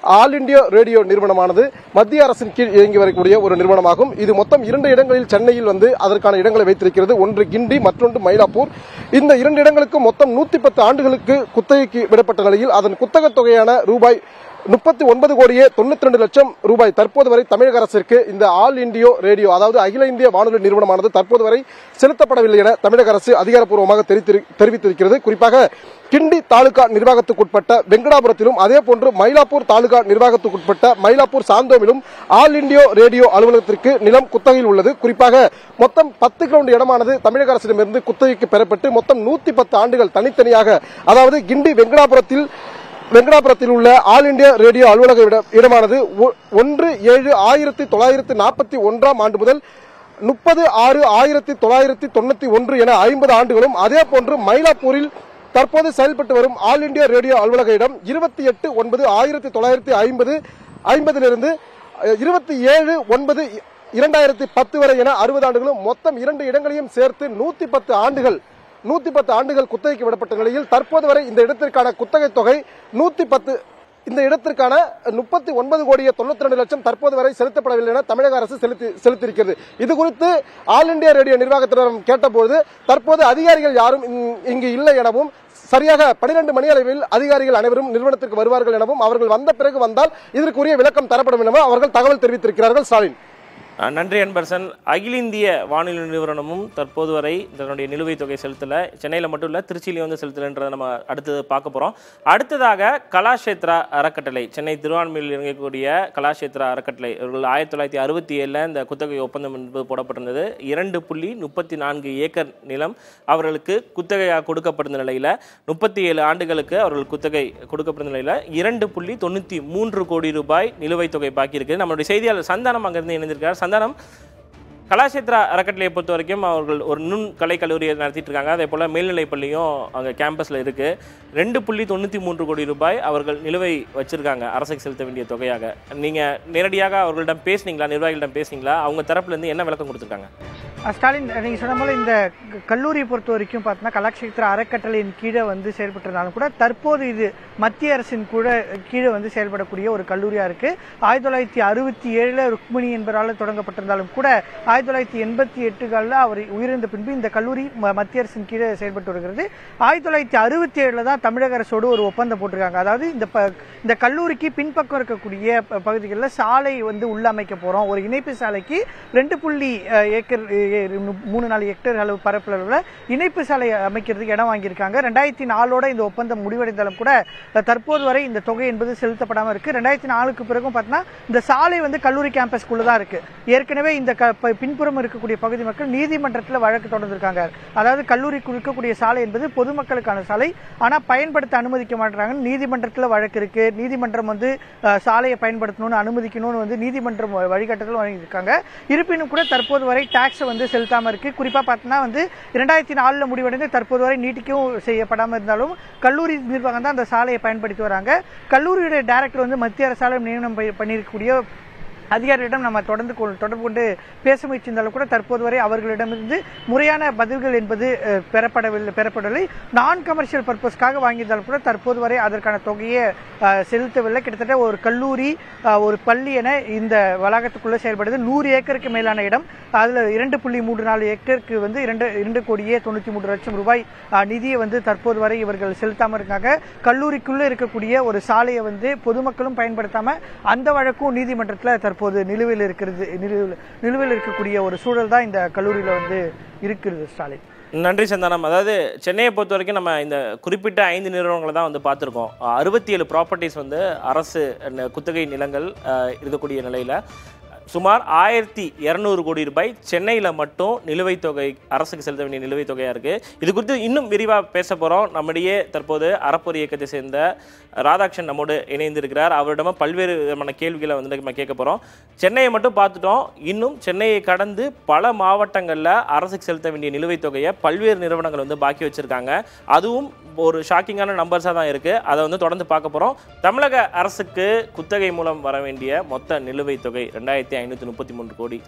ஆல் இந்தியா ரேடியோ நிறுவனமானது மத்திய அரசின் கீழ் இயங்கி வரக்கூடிய ஒரு நிறுவனமாகும் இது மொத்தம் இரண்டு இடங்களில் சென்னையில் வந்து அதற்கான இடங்களை வைத்திருக்கிறது ஒன்று கிண்டி மற்றொன்று மயிலாப்பூர் இந்த இரண்டு இடங்களுக்கு மொத்தம் நூத்தி பத்து ஆண்டுகளுக்கு குத்தகைக்கு விடப்பட்ட நிலையில் அதன் குத்தகத் தொகையான ரூபாய் முப்பத்தி ஒன்பது கோடியே தொண்ணூத்தி ரெண்டு லட்சம் ரூபாய் தற்போது வரை தமிழக அரசிற்கு இந்த ஆல் இண்டியோ ரேடியோ அதாவது அகில இந்திய வானொலி நிறுவனமானது தற்போது வரை செலுத்தப்படவில்லை என தமிழக அரசு அதிகாரப்பூர்வமாக தெரிவித்திரு- தெரிவித்திருக்கிறது குறிப்பாக கிண்டி தாலுகா நிர்வாகத்துக்குட்பட்ட வெங்கடாபுரத்திலும் அதே போன்று மயிலாப்பூர் தாலுகா நிர்வாகத்துக்குட்பட்ட மயிலாப்பூர் சாந்தோமிலும் ஆல் இண்டியோ ரேடியோ அலுவலகத்திற்கு நிலம் குத்தகையில் உள்ளது குறிப்பாக மொத்தம் பத்து கிரவுண்ட் இடமானது தமிழக அரசிடமிருந்து குத்தகைக்கு பெறப்பட்டு மொத்தம் நூத்தி பத்து ஆண்டுகள் தனித்தனியாக அதாவது கிண்டி வெங்கடாபுரத்தில் வெங்கடாபுரத்தில் உள்ள ஆல் இந்தியா ரேடியோ அலுவலக இட- இடமானது ஒ- ஒன்று ஏழு ஆயிரத்தி தொள்ளாயிரத்தி நாற்பத்தி ஒன்றாம் ஆண்டு முதல் முப்பது ஆறு ஆயிரத்தி தொள்ளாயிரத்தி தொண்ணூத்தி ஒன்று என ஐம்பது ஆண்டுகளும் அதே போன்று மயிலாப்பூரில் தற்போது செயல்பட்டு வரும் ஆல் இந்தியா ரேடியோ அலுவலக இடம் இருபத்தி எட்டு ஒன்பது ஆயிரத்தி தொள்ளாயிரத்தி ஐம்பது ஐம்பதிலிருந்து இருபத்தி ஏழு ஒன்பது இரண்டாயிரத்தி பத்து வரை என அறுபது ஆண்டுகளும் மொத்தம் இரண்டு இடங்களையும் சேர்த்து நூத்தி பத்து ஆண்டுகள் நூத்தி பத்து ஆண்டுகள் குத்தகைக்கு விடப்பட்ட நிலையில் தற்போது வரை இந்த இடத்திற்கான குத்தகை தொகை நூத்தி பத்து இந்த இடத்திற்கான முப்பத்தி ஒன்பது கோடியே தொண்ணூத்தி ரெண்டு லட்சம் தற்போது வரை செலுத்தப்படவில்லை என தமிழக அரசு செலுத்தி செலுத்தியிருக்கிறது இது குறித்து ஆல் இந்தியா ரேடியோ நிர்வாகத்தினரும் கேட்டபோது தற்போது அதிகாரிகள் யாரும் இங்- இங்கு இல்லை எனவும் சரியாக பனிரெண்டு மணி அளவில் அதிகாரிகள் அனைவரும் நிறுவனத்திற்கு வருவார்கள் எனவும் அவர்கள் வந்த பிறகு வந்தால் இதற்குரிய விளக்கம் தரப்படும் எனவும் அவர்கள் தகவல் தெரிவித்திருக்கிறார்கள் ஸ்டாலின் அஹ் நன்றி அன்பரசன் அகில இந்திய வானொலி நிறுவனமும் தற்போது வரை தன்னுடைய நிலுவைத் தொகை செலுத்தல சென்னையில் மட்டும் இல்லை திருச்சியிலையும் வந்து செலுத்தலைன்றதை நம்ம அடுத்தது பார்க்க போகிறோம் அடுத்ததாக கலாஷேத்ரா அறக்கட்டளை சென்னை திருவான்மையில் இயங்கக்கூடிய கலாஷேத்ரா அறக்கட்டளை இவர்கள் ஆயிரத்தி தொள்ளாயிரத்தி அறுபத்தி ஏழில் இந்த குத்தகை ஒப்பந்தம் என்பது போடப்பட்டிருந்தது இரண்டு புள்ளி முப்பத்தி நான்கு ஏக்கர் நிலம் அவர்களுக்கு குத்தகையாக கொடுக்கப்பட்டிருந்த நிலையில் முப்பத்தி ஏழு ஆண்டுகளுக்கு அவர்கள் குத்தகை கொடுக்கப்பட்ட நிலையில் இரண்டு புள்ளி தொண்ணூற்றி மூன்று கோடி ரூபாய் நிலுவைத் தொகை பாக்கி இருக்கு நம்மளுடைய செய்தியாளர் சந்தானம் அங்கிருந்து இணைந்திருக்கார் சந்தானம் கலாஷேத்ரா அறக்கட்டளையை பொறுத்த வரைக்கும் அவர்கள் ஒரு நுண் கலை கல்லூரியை நடத்திட்டு இருக்காங்க அதே போல் மேல்நிலைப் பள்ளியும் அங்கே கேம்பஸில் இருக்கு ரெண்டு புள்ளி தொண்ணூற்றி மூன்று கோடி ரூபாய் அவர்கள் நிலுவை வச்சிருக்காங்க அரசுக்கு செலுத்த வேண்டிய தொகையாக நீங்கள் நேரடியாக அவர்களிடம் பேசுனீங்களா நிர்வாகிகளிடம் பேசுனீங்களா அவங்க தரப்புலேருந்து என்ன விளக்கம் கொடுத்துருக்காங்க அஹ் ஸ்டாலின் நீங்கள் சொன்ன போல இந்த க- கல்லூரியை பொறுத்த வரைக்கும் பார்த்தீங்கன்னா கலாட்சேத்திர அறக்கட்டளையின் கீழே வந்து செயல்பட்டிருந்தாலும் கூட தற்போது இது மத்திய அரசின் கூட கீழே வந்து செயல்படக்கூடிய ஒரு கல்லூரியாக இருக்கு ஆயிரத்தி தொள்ளாயிரத்தி அறுபத்தி ஏழில் ருக்மிணி என்பவரால் தொடங்கப்பட்டிருந்தாலும் கூட ஆயிரத்தி தொள்ளாயிரத்தி எண்பத்தி எட்டுகளில் அவர் உயிரிழந்த பின்பு இந்த கல்லூரி ம- மத்திய அரசின் கீழே செயல்பட்டு வருகிறது ஆயிரத்தி தொள்ளாயிரத்தி அறுபத்தி ஏழில் தான் தமிழக அரசோடு ஒரு ஒப்பந்தம் போட்டிருக்காங்க அதாவது இந்த ப இந்த கல்லூரிக்கு பின்பக்கம் இருக்கக்கூடிய ப- பகுதிகளில் சாலை வந்து உள்ள அமைக்க போகிறோம் ஒரு இணைப்பு சாலைக்கு ரெண்டு புள்ளி அஹ், ஏக்கர் அஹ், நு- மூணு நாலு ஹெக்டேர் அளவு பரப்பளவில் இணைப்பு சாலை அமைக்கிறதுக்கு இடம் வாங்கியிருக்காங்க ரெண்டாயிரத்தி நாலோட இந்த ஒப்பந்தம் முடிவடைந்தாலும் கூட அஹ், தற்போது வரை இந்த தொகை என்பது செலுத்தப்படாமல் இருக்கு ரெண்டாயிரத்தி நாலுக்கு பிறகும் பார்த்தீங்கன்னா இந்த சாலை வந்து கல்லூரி கேம்பஸ்க்குள்ள தான் இருக்கு ஏற்கனவே இந்த க- ப- பின்புறம் இருக்கக்கூடிய பகுதி மக்கள் நீதிமன்றத்தில் வழக்கு தொடர்ந்திருக்காங்க அதாவது கல்லூரிக்கு இருக்கக்கூடிய சாலை என்பது பொதுமக்களுக்கான சாலை ஆனால் பயன்படுத்த அனுமதிக்க மாட்டாங்க நீதிமன்றத்தில் வழக்கு இருக்கு நீதிமன்றம் வந்து அஹ், சாலையை பயன்படுத்தணும்னு அனுமதிக்கணும்னு வந்து நீதிமன்றம் வ- வழிகாட்டுதல் வழங்கியிருக்காங்க இருப்பினும் கூட தற்போது வரை டாக்ஸை வந்து செலுத்தாம இருக்கு குறிப்பா பார்த்தீங்கன்னா வந்து இரண்டாயிரத்தி நாலுல முடிவடைந்து தற்போது வரை நீட்டிக்கவும் செய்யப்படாம இருந்தாலும் கல்லூரி நிர்வாகம் தான் அந்த சாலையை பயன்படுத்தி வராங்க கல்லூரியுடைய டைரக்டர் வந்து மத்திய அரசால் நியமனம் ப- பண்ணியிருக்கக்கூடிய அதிகாரிகளிடம் நம்ம தொடர்ந்து கொள்- தொடர்பு கொண்டு பேச முயற்சியிருந்தாலும் கூட தற்போது வரை அவர்களிடமிருந்து முறையான பதில்கள் என்பது அஹ், பெறப்படவில்லை பெறப்படவில்லை நான் கமர்ஷியல் பர்பஸ்க்காக வாங்கியிருந்தாலும் கூட தற்போது வரை அதற்கான தொகையை அஹ், செலுத்தவில்லை கிட்டத்தட்ட ஒரு கல்லூரி அஹ், ஒரு பள்ளி என இந்த வளாகத்துக்குள்ள செயல்படுது நூறு ஏக்கருக்கு மேலான இடம் அதுல இரண்டு புள்ளி மூன்று நாலு ஏக்கருக்கு வந்து இரண்டு இரண்டு கோடியே தொண்ணூத்தி மூன்று லட்சம் ரூபாய் அஹ், நிதியை வந்து தற்போது வரை இவர்கள் செலுத்தாம இருக்காங்க கல்லூரிக்குள்ள இருக்கக்கூடிய ஒரு சாலையை வந்து பொதுமக்களும் பயன்படுத்தாம அந்த வழக்கும் நீதிமன்றத்தில் தற்போது நிலுவையில் இருக்கிறது நிலுவையில் நிலுவையில் இருக்கக்கூடிய ஒரு சூழல் தான் இந்த கல்லூரியில வந்து இருக்கிறது ஸ்டாலின் நன்றி சந்தானம் அதாவது சென்னையை பொறுத்த வரைக்கும் நம்ம இந்த குறிப்பிட்ட ஐந்து நிறுவனங்களை தான் வந்து பார்த்துருக்கோம் அறுபத்தி ஏழு ப்ராப்பர்ட்டிஸ் வந்து அரசு ந- குத்தகை நிலங்கள் அஹ், இருக்கக்கூடிய நிலையில் சுமார் ஆயிரத்தி இரநூறு கோடி ரூபாய் சென்னையில் மட்டும் நிலுவைத் தொகை அரசுக்கு செலுத்த வேண்டிய நிலுவைத் தொகையாக இருக்குது இது குறித்து இன்னும் விரிவாக பேச போகிறோம் நம்மிடையே தற்போது அறப்பொரு இயக்கத்தை சேர்ந்த ராதாகிருஷ்ணன் நம்மோடு இணைந்திருக்கிறார் அவரிடமும் பல்வேறு விதமான கேள்விகளை வந்து நம்ம கேட்க போகிறோம் சென்னையை மட்டும் பார்த்துட்டோம் இன்னும் சென்னையை கடந்து பல மாவட்டங்களில் அரசுக்கு செலுத்த வேண்டிய நிலுவைத் தொகையை பல்வேறு நிறுவனங்கள் வந்து பாக்கி வச்சுருக்காங்க அதுவும் ஒரு ஷாக்கிங்கான நம்பர்ஸாக தான் இருக்குது அதை வந்து தொடர்ந்து பார்க்க போகிறோம் தமிழக அரசுக்கு குத்தகை மூலம் வர வேண்டிய மொத்த நிலுவைத் தொகை ரெண்டாயிரத்தி ஐநூற்றி முப்பத்தி மூன்று கோடி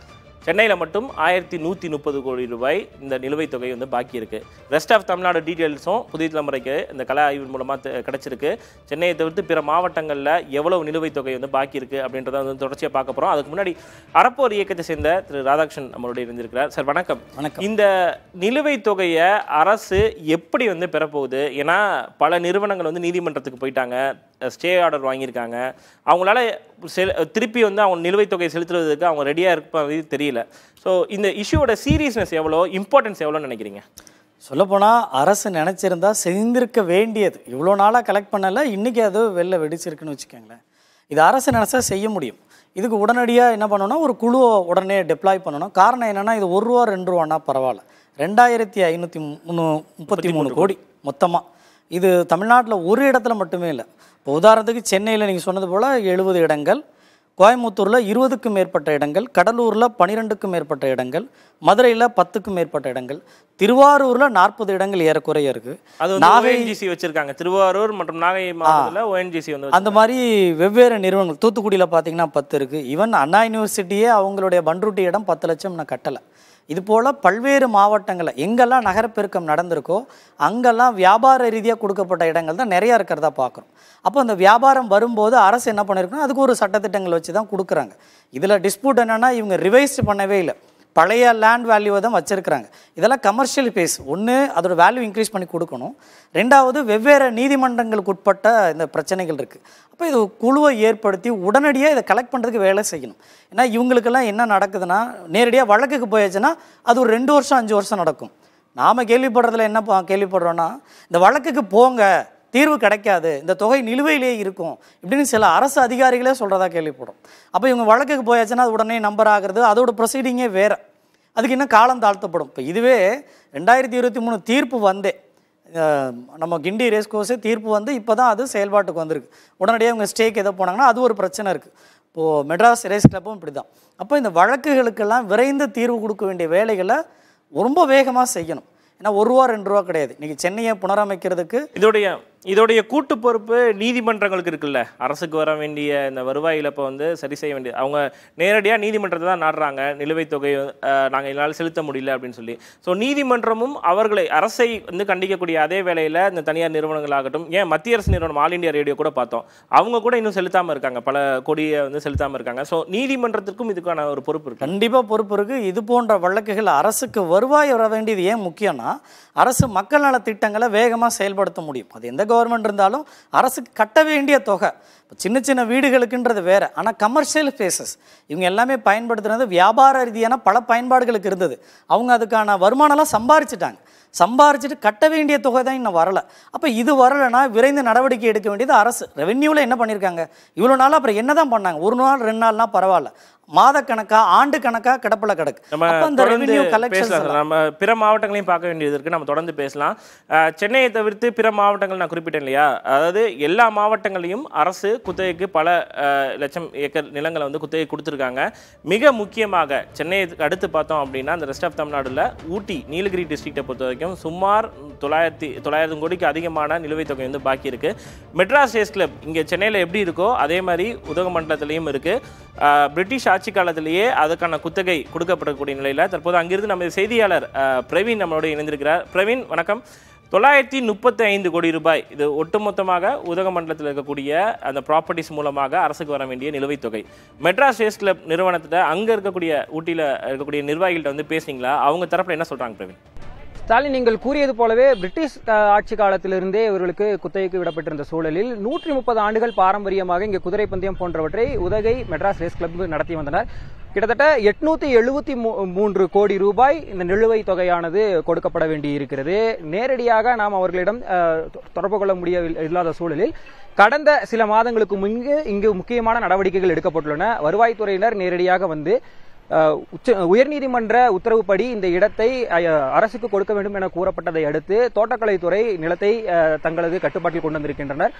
சென்னையில் மட்டும் ஆயிரத்தி நூற்றி முப்பது கோடி ரூபாய் இந்த நிலுவைத் தொகை வந்து பாக்கி இருக்கு ரெஸ்ட் ஆஃப் தமிழ்நாடு டீட்டெயில்ஸும் புதிய தலைமுறைக்கு இந்த கல ஆய்வின் மூலமாக கிடைச்சிருக்கு சென்னையை தவிர்த்து பிற மாவட்டங்களில் எவ்வளவு நிலுவைத் தொகை வந்து பாக்கி இருக்கு அப்படின்றத வந்து தொடர்ச்சியாக பார்க்க போகிறோம் அதுக்கு முன்னாடி அறப்போர் இயக்கத்தை சேர்ந்த திரு ராதாகிருஷ்ணன் நம்மளுடைய இருந்திருக்கிறார் சார் வணக்கம் வணக்கம் இந்த நிலுவைத் தொகையை அரசு எப்படி வந்து பெறப்போகுது ஏன்னா பல நிறுவனங்கள் வந்து நீதிமன்றத்துக்கு போயிட்டாங்க ஸ்டே ஆர்டர் வாங்கியிருக்காங்க அவங்களால செல் திருப்பி வந்து அவங்க நிலுவைத் தொகையை செலுத்துறதுக்கு அவங்க ரெடியாக இருப்பது தெரியல ஸோ இந்த இஷ்யூவோட சீரியஸ்னஸ் எவ்வளோ இம்பார்ட்டன்ஸ் எவ்வளோன்னு நினைக்கிறீங்க சொல்லப்போனால் அரசு நினச்சிருந்தா செஞ்சிருக்க வேண்டியது இவ்வளோ நாளாக கலெக்ட் பண்ணல இன்றைக்கி அது வெளில வெடிச்சிருக்குன்னு வச்சுக்கோங்களேன் இது அரசு நினச்சா செய்ய முடியும் இதுக்கு உடனடியாக என்ன பண்ணணும்னா ஒரு குழுவை உடனே டெப்ளாய் பண்ணணும் காரணம் என்னென்னா இது ஒரு ரூபா ரெண்டு ரூபான்னா பரவாயில்ல ரெண்டாயிரத்தி ஐநூற்றி முந்நூ முப்பத்தி மூணு கோடி மொத்தமாக இது தமிழ்நாட்டில் ஒரு இடத்துல மட்டுமே இல்லை இப்போ உதாரணத்துக்கு சென்னையில் நீங்கள் சொன்னது போல் எழுபது இடங்கள் கோயம்புத்தூரில் இருபதுக்கும் மேற்பட்ட இடங்கள் கடலூரில் பன்னிரெண்டுக்கும் மேற்பட்ட இடங்கள் மதுரையில் பத்துக்கும் மேற்பட்ட இடங்கள் திருவாரூரில் நாற்பது இடங்கள் ஏறக்குறைய இருக்குது அது வந்து நாகை ஓஎன்ஜிசி வச்சிருக்காங்க திருவாரூர் மற்றும் நாகை மாவட்டத்தில் ஓஎன்ஜிசி வந்து அந்த மாதிரி வெவ்வேறு நிறுவனங்கள் தூத்துக்குடியில் பார்த்தீங்கன்னா பத்து இருக்குது ஈவன் அண்ணா யூனிவர்சிட்டியே அவங்களுடைய பண்ருட்டி இடம் பத்து லட்சம் நான் கட்டலை இது போல் பல்வேறு மாவட்டங்களில் எங்கெல்லாம் நகரப்பெருக்கம் நடந்திருக்கோ அங்கெல்லாம் வியாபார ரீதியாக கொடுக்கப்பட்ட இடங்கள் தான் நிறையா இருக்கிறதா பார்க்குறோம் அப்போ அந்த வியாபாரம் வரும்போது அரசு என்ன பண்ணியிருக்குன்னா அதுக்கு ஒரு சட்டத்திட்டங்கள் வச்சு தான் கொடுக்குறாங்க இதில் டிஸ்பியூட் என்னென்னா இவங்க ரிவைஸ் பண்ணவே இல்லை பழைய லேண்ட் வேல்யூவை தான் வச்சுருக்கிறாங்க இதெல்லாம் கமர்ஷியல் பேஸ் ஒன்று அதோட வேல்யூ இன்க்ரீஸ் பண்ணி கொடுக்கணும் ரெண்டாவது வெவ்வேறு நீதிமன்றங்களுக்கு உட்பட்ட இந்த பிரச்சனைகள் இருக்குது அப்போ இது குழுவை ஏற்படுத்தி உடனடியாக இதை கலெக்ட் பண்ணுறதுக்கு வேலை செய்யணும் ஏன்னா இவங்களுக்கெல்லாம் என்ன நடக்குதுன்னா நேரடியாக வழக்குக்கு போயாச்சுன்னா அது ஒரு ரெண்டு வருஷம் அஞ்சு வருஷம் நடக்கும் நாம் கேள்விப்படுறதுல என்ன பா- கேள்விப்படுறோன்னா இந்த வழக்குக்கு போங்க தீர்வு கிடைக்காது இந்த தொகை நிலுவையிலே இருக்கும் இப்படின்னு சில அரசு அதிகாரிகளே சொல்கிறதா கேள்விப்படுறோம் அப்போ இவங்க வழக்குக்கு போயாச்சுன்னா அது உடனே நம்பர் ஆகிறது அதோட ப்ரொசீடிங்கே வேறு அதுக்கு இன்னும் காலம் தாழ்த்தப்படும் இப்போ இதுவே ரெண்டாயிரத்தி இருபத்தி மூணு தீர்ப்பு வந்தே அஹ், நம்ம கிண்டி ரேஸ் கோர்ஸே தீர்ப்பு வந்து இப்போ தான் அது செயல்பாட்டுக்கு வந்திருக்கு உடனடியாக இவங்க ஸ்டேக் எதோ போனாங்கன்னா அது ஒரு பிரச்சனை இருக்குது இப்போது மெட்ராஸ் ரேஸ் கிளப்பும் இப்படி தான் அப்போ இந்த வழக்குகளுக்கெல்லாம் விரைந்து தீர்வு கொடுக்க வேண்டிய வேலைகளை ரொம்ப வேகமாக செய்யணும் ஏன்னா ஒரு ரூபா ரெண்டு ரூபா கிடையாது இன்றைக்கி சென்னையை புனரமைக்கிறதுக்கு இதோடைய இதோடைய கூட்டு பொறுப்பு நீதிமன்றங்களுக்கு இருக்குல்ல அரசுக்கு வர வேண்டிய இந்த வருவாய் இழப்பை வந்து சரி செய்ய வேண்டியது அவங்க நேரடியாக நீதிமன்றத்தை தான் நாடுறாங்க நிலுவைத் தொகை நாங்கள் எங்களால் செலுத்த முடியல அப்படின்னு சொல்லி ஸோ நீதிமன்றமும் அவர்களை அரசை வந்து கண்டிக்கக்கூடிய அதே வேளையில் இந்த தனியார் நிறுவனங்களாகட்டும் ஏன் மத்திய அரசு நிறுவனம் ஆல் இந்தியா ரேடியோ கூட பார்த்தோம் அவங்க கூட இன்னும் செலுத்தாமல் இருக்காங்க பல கோடியை வந்து செலுத்தாமல் இருக்காங்க ஸோ நீதிமன்றத்திற்கும் இதுக்கான ஒரு பொறுப்பு இருக்கு கண்டிப்பாக பொறுப்பு இருக்குது இது போன்ற வழக்குகள் அரசுக்கு வருவாய் வர வேண்டியது ஏன் முக்கியம்னா அரசு மக்கள் நல திட்டங்களை வேகமாக செயல்படுத்த முடியும் அது எந்த கவர்மெண்ட் இருந்தாலும் அரசுக்கு கட்ட வேண்டிய தொகை இப்போ சின்ன சின்ன வீடுகளுக்குன்றது வேற ஆனால் கமர்ஷியல் ஸ்பேசஸ் இவங்க எல்லாமே பயன்படுத்துறது வியாபார ரீதியான பல பயன்பாடுகளுக்கு இருந்தது அவங்க அதுக்கான வருமானம்லாம் சம்பாரிச்சிட்டாங்க சம்பாரிச்சிட்டு கட்ட வேண்டிய தொகை தான் இன்னும் வரல அப்போ இது வரலைன்னா விரைந்து நடவடிக்கை எடுக்க வேண்டியது அரசு ரெவென்யூவில் என்ன பண்ணியிருக்காங்க இவ்வளோ நாள் அப்புறம் என்ன தான் பண்ணாங்க ஒரு நாள் ரெண்டு நாள்னா பரவாயில்ல மாதக்கணக்கா ஆண்டு கணக்கா கிடப்பில் கிடக்கு நம்ம அப்போ அந்த தொடர்ந்து ரெவென்யூ பேசலாம் கலெக்ஷன் சார். நம்ம பிற மாவட்டங்களையும் பார்க்க வேண்டியது இருக்கு நம்ம தொடர்ந்து பேசலாம் அஹ், சென்னையை தவிர்த்து பிற மாவட்டங்கள் நான் குறிப்பிட்டேன் இல்லையா அதாவது எல்லா மாவட்டங்களையும் அரசு குத்தகைக்கு பல அஹ், லட்சம் ஏக்கர் நிலங்களை வந்து குத்தகை கொடுத்துருக்காங்க மிக முக்கியமாக சென்னையை அடுத்து பார்த்தோம் அப்படின்னா அந்த ரெஸ்ட் ஆஃப் தமிழ்நாடுல ஊட்டி நீலகிரி டிஸ்ட்ரிக்டை பொறுத்த வரைக்கும் சுமார் தொள்ளாயிரத்தி தொள்ளாயிரம் கோடிக்கு அதிகமான நிலுவைத் தொகை வந்து பாக்கி இருக்கு மெட்ராஸ் ரேஸ் கிளப் இங்கே சென்னையில் எப்படி இருக்கோ அதே மாதிரி உதகமண்டலத்திலையும் இருக்கு அஹ், பிரிட்டிஷ் ஆட்சி காலத்திலேயே அதுக்கான குத்தகை கொடுக்கப்படக்கூடிய நிலையில் தற்போது அங்கிருந்து நமது செய்தியாளர் அஹ், பிரவீன் நம்மளோட இணைந்திருக்கிறார் பிரவீன் வணக்கம் தொள்ளாயிரத்தி முப்பத்தி ஐந்து கோடி ரூபாய் இது ஒட்டுமொத்தமாக உதகமண்டலத்தில் இருக்கக்கூடிய அந்த ப்ராப்பர்ட்டிஸ் மூலமாக அரசுக்கு வர வேண்டிய நிலுவைத் தொகை மெட்ராஸ் ரேஸ் கிளப் நிறுவனத்திட்ட அங்கே இருக்கக்கூடிய ஊட்டியில் இருக்கக்கூடிய நிர்வாகிகள்ட்ட வந்து பேசுனீங்களா அவங்க தரப்புல என்ன சொல்றாங்க பிரவீன் ஸ்டாலின் நீங்கள் கூறியது போலவே பிரிட்டிஷ் அஹ், ஆட்சி காலத்திலிருந்தே இவர்களுக்கு குத்தகைக்கு விடப்பட்டிருந்த சூழலில் நூற்றி முப்பது ஆண்டுகள் பாரம்பரியமாக இங்கே குதிரை பந்தயம் போன்றவற்றை உதகை மெட்ராஸ் ரேஸ் கிளப் நடத்தி வந்தனர் கிட்டத்தட்ட எட்நூத்தி எழுபத்தி மூன்று கோடி ரூபாய் இந்த நிலுவைத் தொகையானது கொடுக்கப்பட வேண்டி இருக்கிறது நேரடியாக நாம் அவர்களிடம் அஹ், தொ- தொடர்பு கொள்ள முடிய இல்லாத சூழலில் கடந்த சில மாதங்களுக்கு முன்பு இங்கு முக்கியமான நடவடிக்கைகள் எடுக்கப்பட்டுள்ளன வருவாய்த்துறையினர் நேரடியாக வந்து அஹ், உச்ச உயர்நீதிமன்ற உத்தரவுப்படி இந்த இடத்தை அஹ், அரசுக்கு கொடுக்க வேண்டும் என கூறப்பட்டதை அடுத்து தோட்டக்கலைத்துறை நிலத்தை அஹ், தங்களது கட்டுப்பாட்டில் கொண்டு வந்திருக்கின்றனர்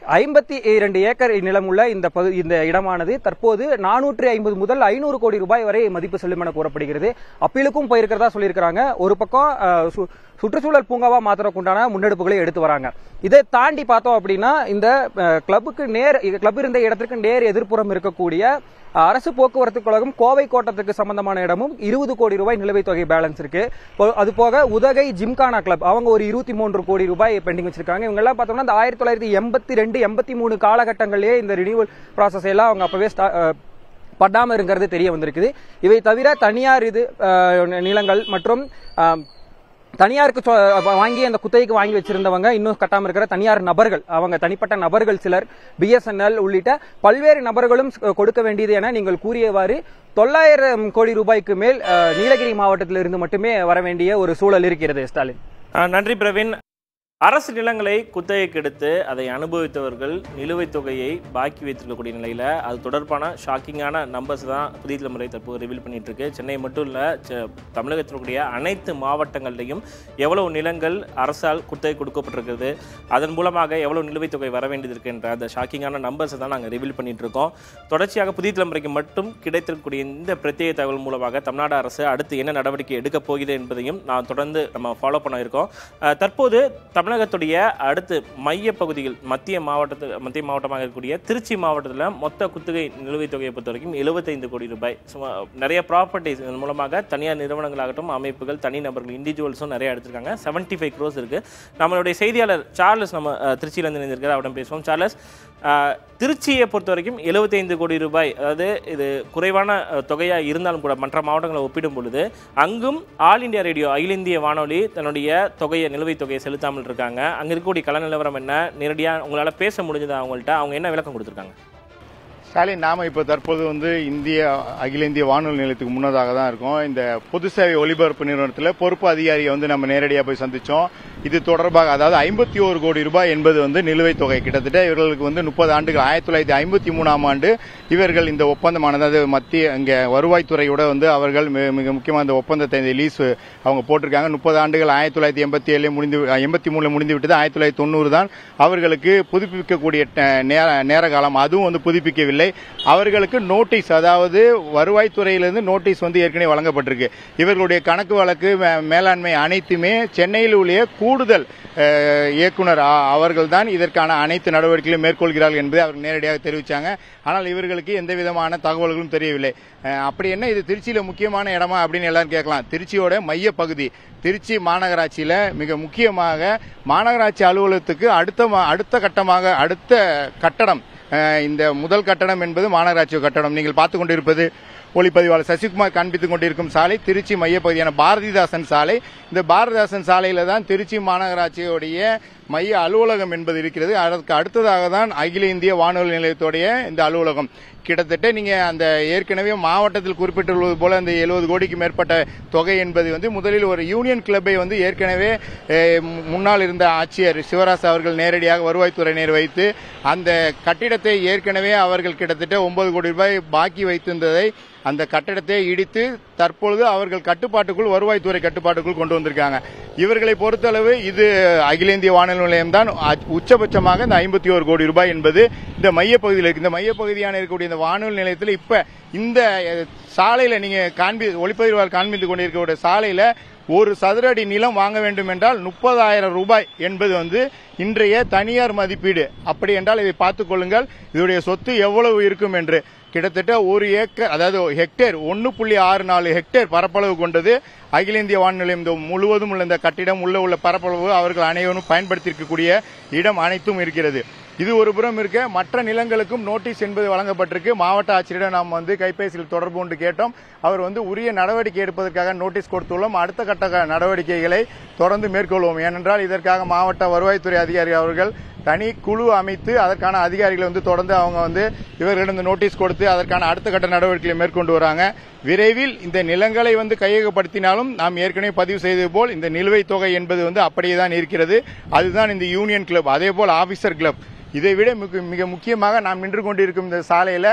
ஐம்பத்தி இரண்டு ஏக்கர் நிலம் உள்ள இந்த பகு இந்த இடமானது தற்போது நானூற்றி ஐம்பது முதல் ஐநூறு கோடி ரூபாய் வரை மதிப்பு செல்லும் என கூறப்படுகிறது அப்பீலுக்கும் போயிருக்கிறதா சொல்லியிருக்கிறாங்க ஒரு பக்கம் அஹ், சு- சுற்றுச்சூழல் பூங்காவா மாத்திரக்குண்டான முன்னெடுப்புகளை எடுத்து வராங்க இதை தாண்டி பார்த்தோம் அப்படின்னா இந்த அஹ், கிளப்புக்கு நேர் கிளப் இருந்த இடத்திற்கு நேர் எதிர்ப்புறம் இருக்கக்கூடிய அஹ், அரசு போக்குவரத்து கழகம் கோவை கோட்டத்துக்கு சம்பந்தமான இடமும் இருபது கோடி ரூபாய் நிலுவைத் தொகை பேலன்ஸ் இருக்கு இப்போ அது போக உதகை ஜிம்கானா கிளப் அவங்க ஒரு இருபத்தி மூன்று கோடி ரூபாய் பெண்டிங் வச்சிருக்காங்க இவங்க எல்லாம் பார்த்தோம்னா இந்த ஆயிரத்தி தொள்ளாயிரத்தி எண்பத்தி ரெண்டு எண்பத்தி மூணு காலகட்டங்களிலேயே இந்த ரினியூவல் ப்ராசஸ் எல்லாம் அவங்க அப்பவே ஸ்டா- அஹ், படாம இருக்கிறது தெரிய வந்திருக்குது இவை தவிர தனியார் இது அஹ், நிலங்கள் மற்றும் அஹ், தனியாருக்கு சொ- வாங்கி அந்த குத்தகைக்கு வாங்கி வச்சிருந்தவங்க இன்னும் கட்டாம இருக்கிற தனியார் நபர்கள் அவங்க தனிப்பட்ட நபர்கள் சிலர் பிஎஸ்என்எல் உள்ளிட்ட பல்வேறு நபர்களும் ஸ்- கொடுக்க வேண்டியது என நீங்கள் கூறியவாறு தொள்ளாயிரம் கோடி ரூபாய்க்கு மேல் அஹ், நீலகிரி மாவட்டத்திலிருந்து மட்டுமே வர வேண்டிய ஒரு சூழல் இருக்கிறது ஸ்டாலின் ஆ, நன்றி பிரவீன் அரசு நிலங்களை குத்தகைக்கு எடுத்து அதை அனுபவித்தவர்கள் நிலுவைத் தொகையை பாக்கி வைத்திருக்கக்கூடிய நிலையில் அது தொடர்பான ஷாக்கிங்கான நம்பர்ஸ் தான் புதிய தலைமுறை தற்போது ரிவீல் பண்ணிட்டு இருக்கு சென்னை மட்டும் இல்லை தமிழகத்தில் இருக்கக்கூடிய அனைத்து மாவட்டங்கள்லையும் எவ்வளவு நிலங்கள் அரசால் குத்தகை கொடுக்கப்பட்டிருக்கிறது அதன் மூலமாக எவ்வளவு நிலுவைத் தொகை வர வேண்டியது இருக்கின்ற அந்த ஷாக்கிங்கான நம்பர்ஸை தான் நாங்கள் ரிவீல் பண்ணிட்டு இருக்கோம் தொடர்ச்சியாக புதிய தலைமுறைக்கு மட்டும் கிடைத்திருக்கக்கூடிய இந்த பிரத்யேக தகவல் மூலமாக தமிழ்நாடு அரசு அடுத்து என்ன நடவடிக்கை எடுக்கப் போகிறது என்பதையும் நான் தொடர்ந்து நம்ம ஃபாலோ பண்ண இருக்கோம் அஹ், தற்போது தமிழகத்துடைய அடுத்து மைய பகுதிகள் மத்திய மாவட்டத்தில் மத்திய மாவட்டமாக இருக்கக்கூடிய திருச்சி மாவட்டத்தில் மொத்த குத்தகை நிலுவைத் தொகையை பொறுத்த வரைக்கும் எழுபத்தைந்து கோடி ரூபாய் சும்மா நிறைய ப்ராப்பர்ட்டிஸ் இதன் மூலமாக தனியார் நிறுவனங்களாகட்டும் அமைப்புகள் தனிநபர்கள் இண்டிவிஜுவல்ஸும் நிறைய எடுத்திருக்காங்க 75 ஃபைவ் க்ரோஸ் இருக்கு நம்மளுடைய செய்தியாளர் சார்லஸ் நம்ம அஹ், திருச்சியிலேருந்து இணைந்திருக்கார் அவரிடம் பேசுவோம் சார்லஸ் அஹ், திருச்சியை பொறுத்த வரைக்கும் 75 கோடி ரூபாய் அதாவது இது குறைவான அஹ், தொகையா இருந்தாலும் கூட மற்ற மாவட்டங்களை ஒப்பிடும் பொழுது அங்கும் ஆல் இந்தியா ரேடியோ அகில இந்திய வானொலி தன்னுடைய தொகையை நிலுவைத் தொகையை செலுத்தாமல் இருக்காங்க அங்க இருக்கக்கூடிய கள நிலவரம் என்ன நேரடியாக உங்களால பேச முடிஞ்சதா அவங்கள்ட்ட அவங்க என்ன விளக்கம் கொடுத்துருக்காங்க ஸ்டாலின் நாம இப்போ தற்போது வந்து இந்திய அகில இந்திய வானொலி நிலையத்துக்கு முன்னதாக தான் இருக்கோம் இந்த பொது சேவை ஒலிபரப்பு நிறுவனத்தில் பொறுப்பு அதிகாரியை வந்து நம்ம நேரடியாக போய் சந்திச்சோம் இது தொடர்பாக அதாவது ஐம்பத்தி ஒரு கோடி ரூபாய் என்பது வந்து நிலுவைத் தொகை கிட்டத்தட்ட இவர்களுக்கு வந்து முப்பது ஆண்டுகள் ஆயிரத்தி தொள்ளாயிரத்தி ஐம்பத்தி மூணாம் ஆண்டு இவர்கள் இந்த ஒப்பந்தமானது அதாவது மத்திய இங்கே வருவாய்த்துறையோட வந்து அவர்கள் மிக மிக முக்கியமாக இந்த ஒப்பந்தத்தை இந்த லீஸ் அவங்க போட்டிருக்காங்க முப்பது ஆண்டுகள் ஆயிரத்தி தொள்ளாயிரத்தி எண்பத்தி ஏழு முடிந்து எண்பத்தி மூணுல முடிந்து விட்டது ஆயிரத்தி தொள்ளாயிரத்தி தொண்ணூறு தான் அவர்களுக்கு புதுப்பிக்கக்கூடிய ட- நேர நேர காலம் அதுவும் வந்து புதுப்பிக்கவில்லை அவர்களுக்கு நோட்டீஸ் அதாவது வருவாய்த்துறையிலிருந்து நோட்டீஸ் வந்து ஏற்கனவே வழங்கப்பட்டிருக்கு இவர்களுடைய கணக்கு வழக்கு மே- மேலாண்மை அனைத்துமே சென்னையில் உள்ள கூடுதல் அஹ், இயக்குனர் அவர்கள் தான் இதற்கான அனைத்து நடவடிக்கைகளும் மேற்கொள்கிறார்கள் என்பதை அவர் நேரடியாக தெரிவித்தாங்க ஆனால் இவர்களுக்கு எந்த விதமான தகவல்களும் தெரியவில்லை அஹ், அப்படி என்ன இது திருச்சியில முக்கியமான இடமா அப்படின்னு எல்லாரும் கேட்கலாம் திருச்சியோட மைய பகுதி திருச்சி மாநகராட்சியில மிக முக்கியமாக மாநகராட்சி அலுவலகத்துக்கு அடுத்த மா- அடுத்த கட்டமாக அடுத்த கட்டடம் அஹ், இந்த முதல் கட்டடம் என்பது மாநகராட்சி கட்டடம் நீங்கள் பார்த்து கொண்டிருப்பது ஒளிப்பதிவாளர் சசிகுமார் காண்பித்துக் கொண்டிருக்கும் சாலை திருச்சி மையப்பகுதியான பாரதிதாசன் சாலை இந்த பாரதிதாசன் சாலையில தான் திருச்சி மாநகராட்சியுடைய மைய அலுவலகம் என்பது இருக்கிறது அதற்கு அடுத்ததாக தான் அகில இந்திய வானொலி நிலையத்துடைய இந்த அலுவலகம் கிட்டத்தட்ட நீங்க அந்த ஏற்கனவே மாவட்டத்தில் குறிப்பிட்டுள்ளது போல அந்த எழுபது கோடிக்கு மேற்பட்ட தொகை என்பது வந்து முதலில் ஒரு யூனியன் கிளப்பை வந்து ஏற்கனவே அஹ், மு- முன்னால் இருந்த ஆட்சியர் சிவராசு அவர்கள் நேரடியாக வருவாய்த்துறையினர் வைத்து அந்த கட்டிடத்தை ஏற்கனவே அவர்கள் கிட்டத்தட்ட ஒன்பது கோடி ரூபாய் பாக்கி வைத்திருந்ததை அந்த கட்டடத்தை இடித்து தற்பொழுது அவர்கள் கட்டுப்பாட்டுக்குள் வருவாய்த்துறை கட்டுப்பாட்டுக்குள் கொண்டு வந்திருக்காங்க இவர்களை பொறுத்தளவு இது அகில இந்திய வானொலி நிலையம் தான் அ- உச்சபட்சமாக இந்த ஐம்பத்தி ஒரு கோடி ரூபாய் என்பது இந்த மையப்பகுதியில் இருக்கு இந்த மையப்பகுதியான இருக்கக்கூடிய இந்த வானொலி நிலையத்தில் இப்ப இந்த அஹ், சாலையில நீங்க காண்பி ஒளிப்பதிவாளர் காண்பித்துக் கொண்டிருக்கக்கூடிய சாலையில ஒரு சதுர அடி நிலம் வாங்க வேண்டும் என்றால் முப்பதாயிரம் ரூபாய் என்பது வந்து இன்றைய தனியார் மதிப்பீடு அப்படி என்றால் இதை பார்த்துக் கொள்ளுங்கள் இதனுடைய சொத்து எவ்வளவு இருக்கும் என்று கிட்டத்தட்ட ஒரு ஏக்கர் அதாவது ஹெக்டேர் ஒன்று புள்ளி ஆறு நாலு ஹெக்டேர் பரப்பளவு கொண்டது அகில இந்திய வானொலி நிலையம் இந்த முழுவதும் உள்ள இந்த கட்டிடம் உள்ள உள்ள பரப்பளவு அவர்கள் அனைவரும் பயன்படுத்தியிருக்கக்கூடிய இடம் அனைத்தும் இருக்கிறது இது ஒரு புறம் இருக்க மற்ற நிலங்களுக்கும் நோட்டீஸ் என்பது வழங்கப்பட்டிருக்கு மாவட்ட ஆட்சியரிடம் நாம் வந்து கைபேசியில் தொடர்பு கொண்டு கேட்டோம் அவர் வந்து உரிய நடவடிக்கை எடுப்பதற்காக நோட்டீஸ் கொடுத்துள்ளோம் அடுத்த கட்ட க- நடவடிக்கைகளை தொடர்ந்து மேற்கொள்வோம் ஏனென்றால் இதற்காக மாவட்ட வருவாய்த்துறை அதிகாரி அவர்கள் தனி குழு அமைத்து அதற்கான அதிகாரிகளை வந்து தொடர்ந்து அவங்க வந்து இவர்களிடம் இந்த நோட்டீஸ் கொடுத்து அதற்கான அடுத்த கட்ட நடவடிக்கைகளை மேற்கொண்டு வராங்க விரைவில் இந்த நிலங்களை வந்து கையகப்படுத்தினாலும் நாம் ஏற்கனவே பதிவு செய்தது போல் இந்த நிலுவைத் தொகை என்பது வந்து அப்படியே தான் இருக்கிறது அதுதான் இந்த யூனியன் கிளப் அதே போல் ஆபீசர் கிளப் இதை விட மிக மிக முக்கியமாக நாம் நின்று கொண்டிருக்கும் இந்த சாலையில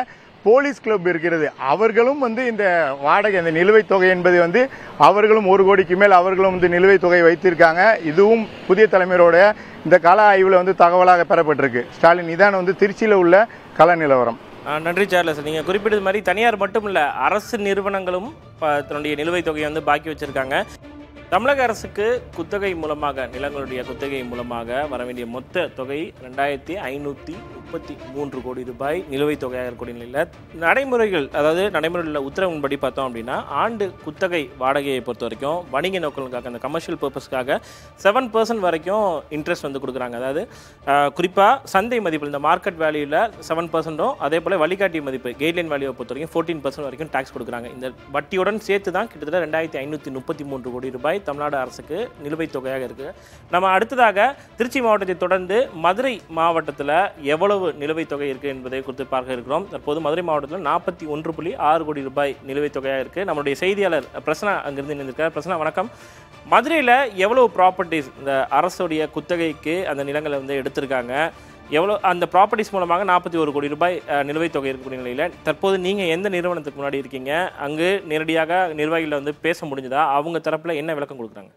போலீஸ் கிளப் இருக்கிறது அவர்களும் வந்து இந்த வாடகை அந்த நிலுவைத் தொகை என்பது வந்து அவர்களும் ஒரு கோடிக்கு மேல் அவர்களும் வந்து நிலுவைத் தொகை வைத்திருக்காங்க இதுவும் புதிய தலைமையோட இந்த கள ஆய்வில் வந்து தகவலாக பெறப்பட்டிருக்கு ஸ்டாலின் இதான் வந்து திருச்சியில் உள்ள கள நிலவரம் ஆ, நன்றி சார்லஸ் நீங்கள் குறிப்பிட்டது மாதிரி தனியார் மட்டும் இல்லை அரசு நிறுவனங்களும் ப- தன்னுடைய நிலுவைத் தொகையை வந்து பாக்கி வச்சிருக்காங்க தமிழக அரசுக்கு குத்தகை மூலமாக நிலங்களுடைய குத்தகை மூலமாக வர வேண்டிய மொத்த தொகை ரெண்டாயிரத்தி ஐநூற்றி முப்பத்தி மூன்று கோடி ரூபாய் நிலுவைத் தொகையாக இருக்கக்கூடிய நிலையில் நடைமுறைகள் அதாவது நடைமுறையில் உள்ள உத்தரவின்படி பார்த்தோம் அப்படின்னா ஆண்டு குத்தகை வாடகையை பொறுத்த வரைக்கும் வணிக நோக்கங்களுக்காக அந்த கமர்ஷியல் பர்பஸ்க்காக செவன் பர்சன்ட் வரைக்கும் இன்ட்ரெஸ்ட் வந்து கொடுக்குறாங்க அதாவது குறிப்பாக சந்தை மதிப்பில் இந்த மார்க்கெட் வேல்யூவில் செவன் பர்சன்ட்டும் அதே போல் வழிகாட்டி மதிப்பு கைட்லைன் வேல்யூவை பொறுத்த வரைக்கும் ஃபோர்டீன் பர்சன்ட் வரைக்கும் டாக்ஸ் கொடுக்குறாங்க இந்த வட்டியுடன் சேர்த்து தான் கிட்டத்தட்ட ரெண்டாயிரத்தி ஐநூற்றி முப்பத்தி மூன்று கோடி ரூபாய் தமிழ்நாடு அரசுக்கு நிலுவைத் தொகையாக இருக்குது நம்ம அடுத்ததாக திருச்சி மாவட்டத்தை தொடர்ந்து மதுரை மாவட்டத்தில் எவ்வளவு நிலுவைத் தொகை இருக்குது என்பதை குறித்து பார்க்க இருக்கிறோம் தற்போது மதுரை மாவட்டத்தில் நாற்பத்தி ஒன்று புள்ளி ஆறு கோடி ரூபாய் நிலுவைத் தொகையாக இருக்குது நம்மளுடைய செய்தியாளர் பிரசனா அங்கிருந்து இணைந்திருக்கார் பிரசனா வணக்கம் மதுரையில் எவ்வளவு ப்ராப்பர்ட்டிஸ் இந்த அரசுடைய குத்தகைக்கு அந்த நிலங்களை வந்து எடுத்திருக்காங்க எவ்வளோ அந்த ப்ராப்பர்ட்டிஸ் மூலமாக நாற்பத்தி ஒரு கோடி ரூபாய் அஹ், நிலுவைத் தொகை இருக்கக்கூடிய நிலையில் தற்போது நீங்கள் எந்த நிறுவனத்துக்கு முன்னாடி இருக்கீங்க அங்கு நேரடியாக நிர்வாகிகளை வந்து பேச முடிஞ்சதா அவங்க தரப்பில் என்ன விளக்கம் கொடுக்குறாங்க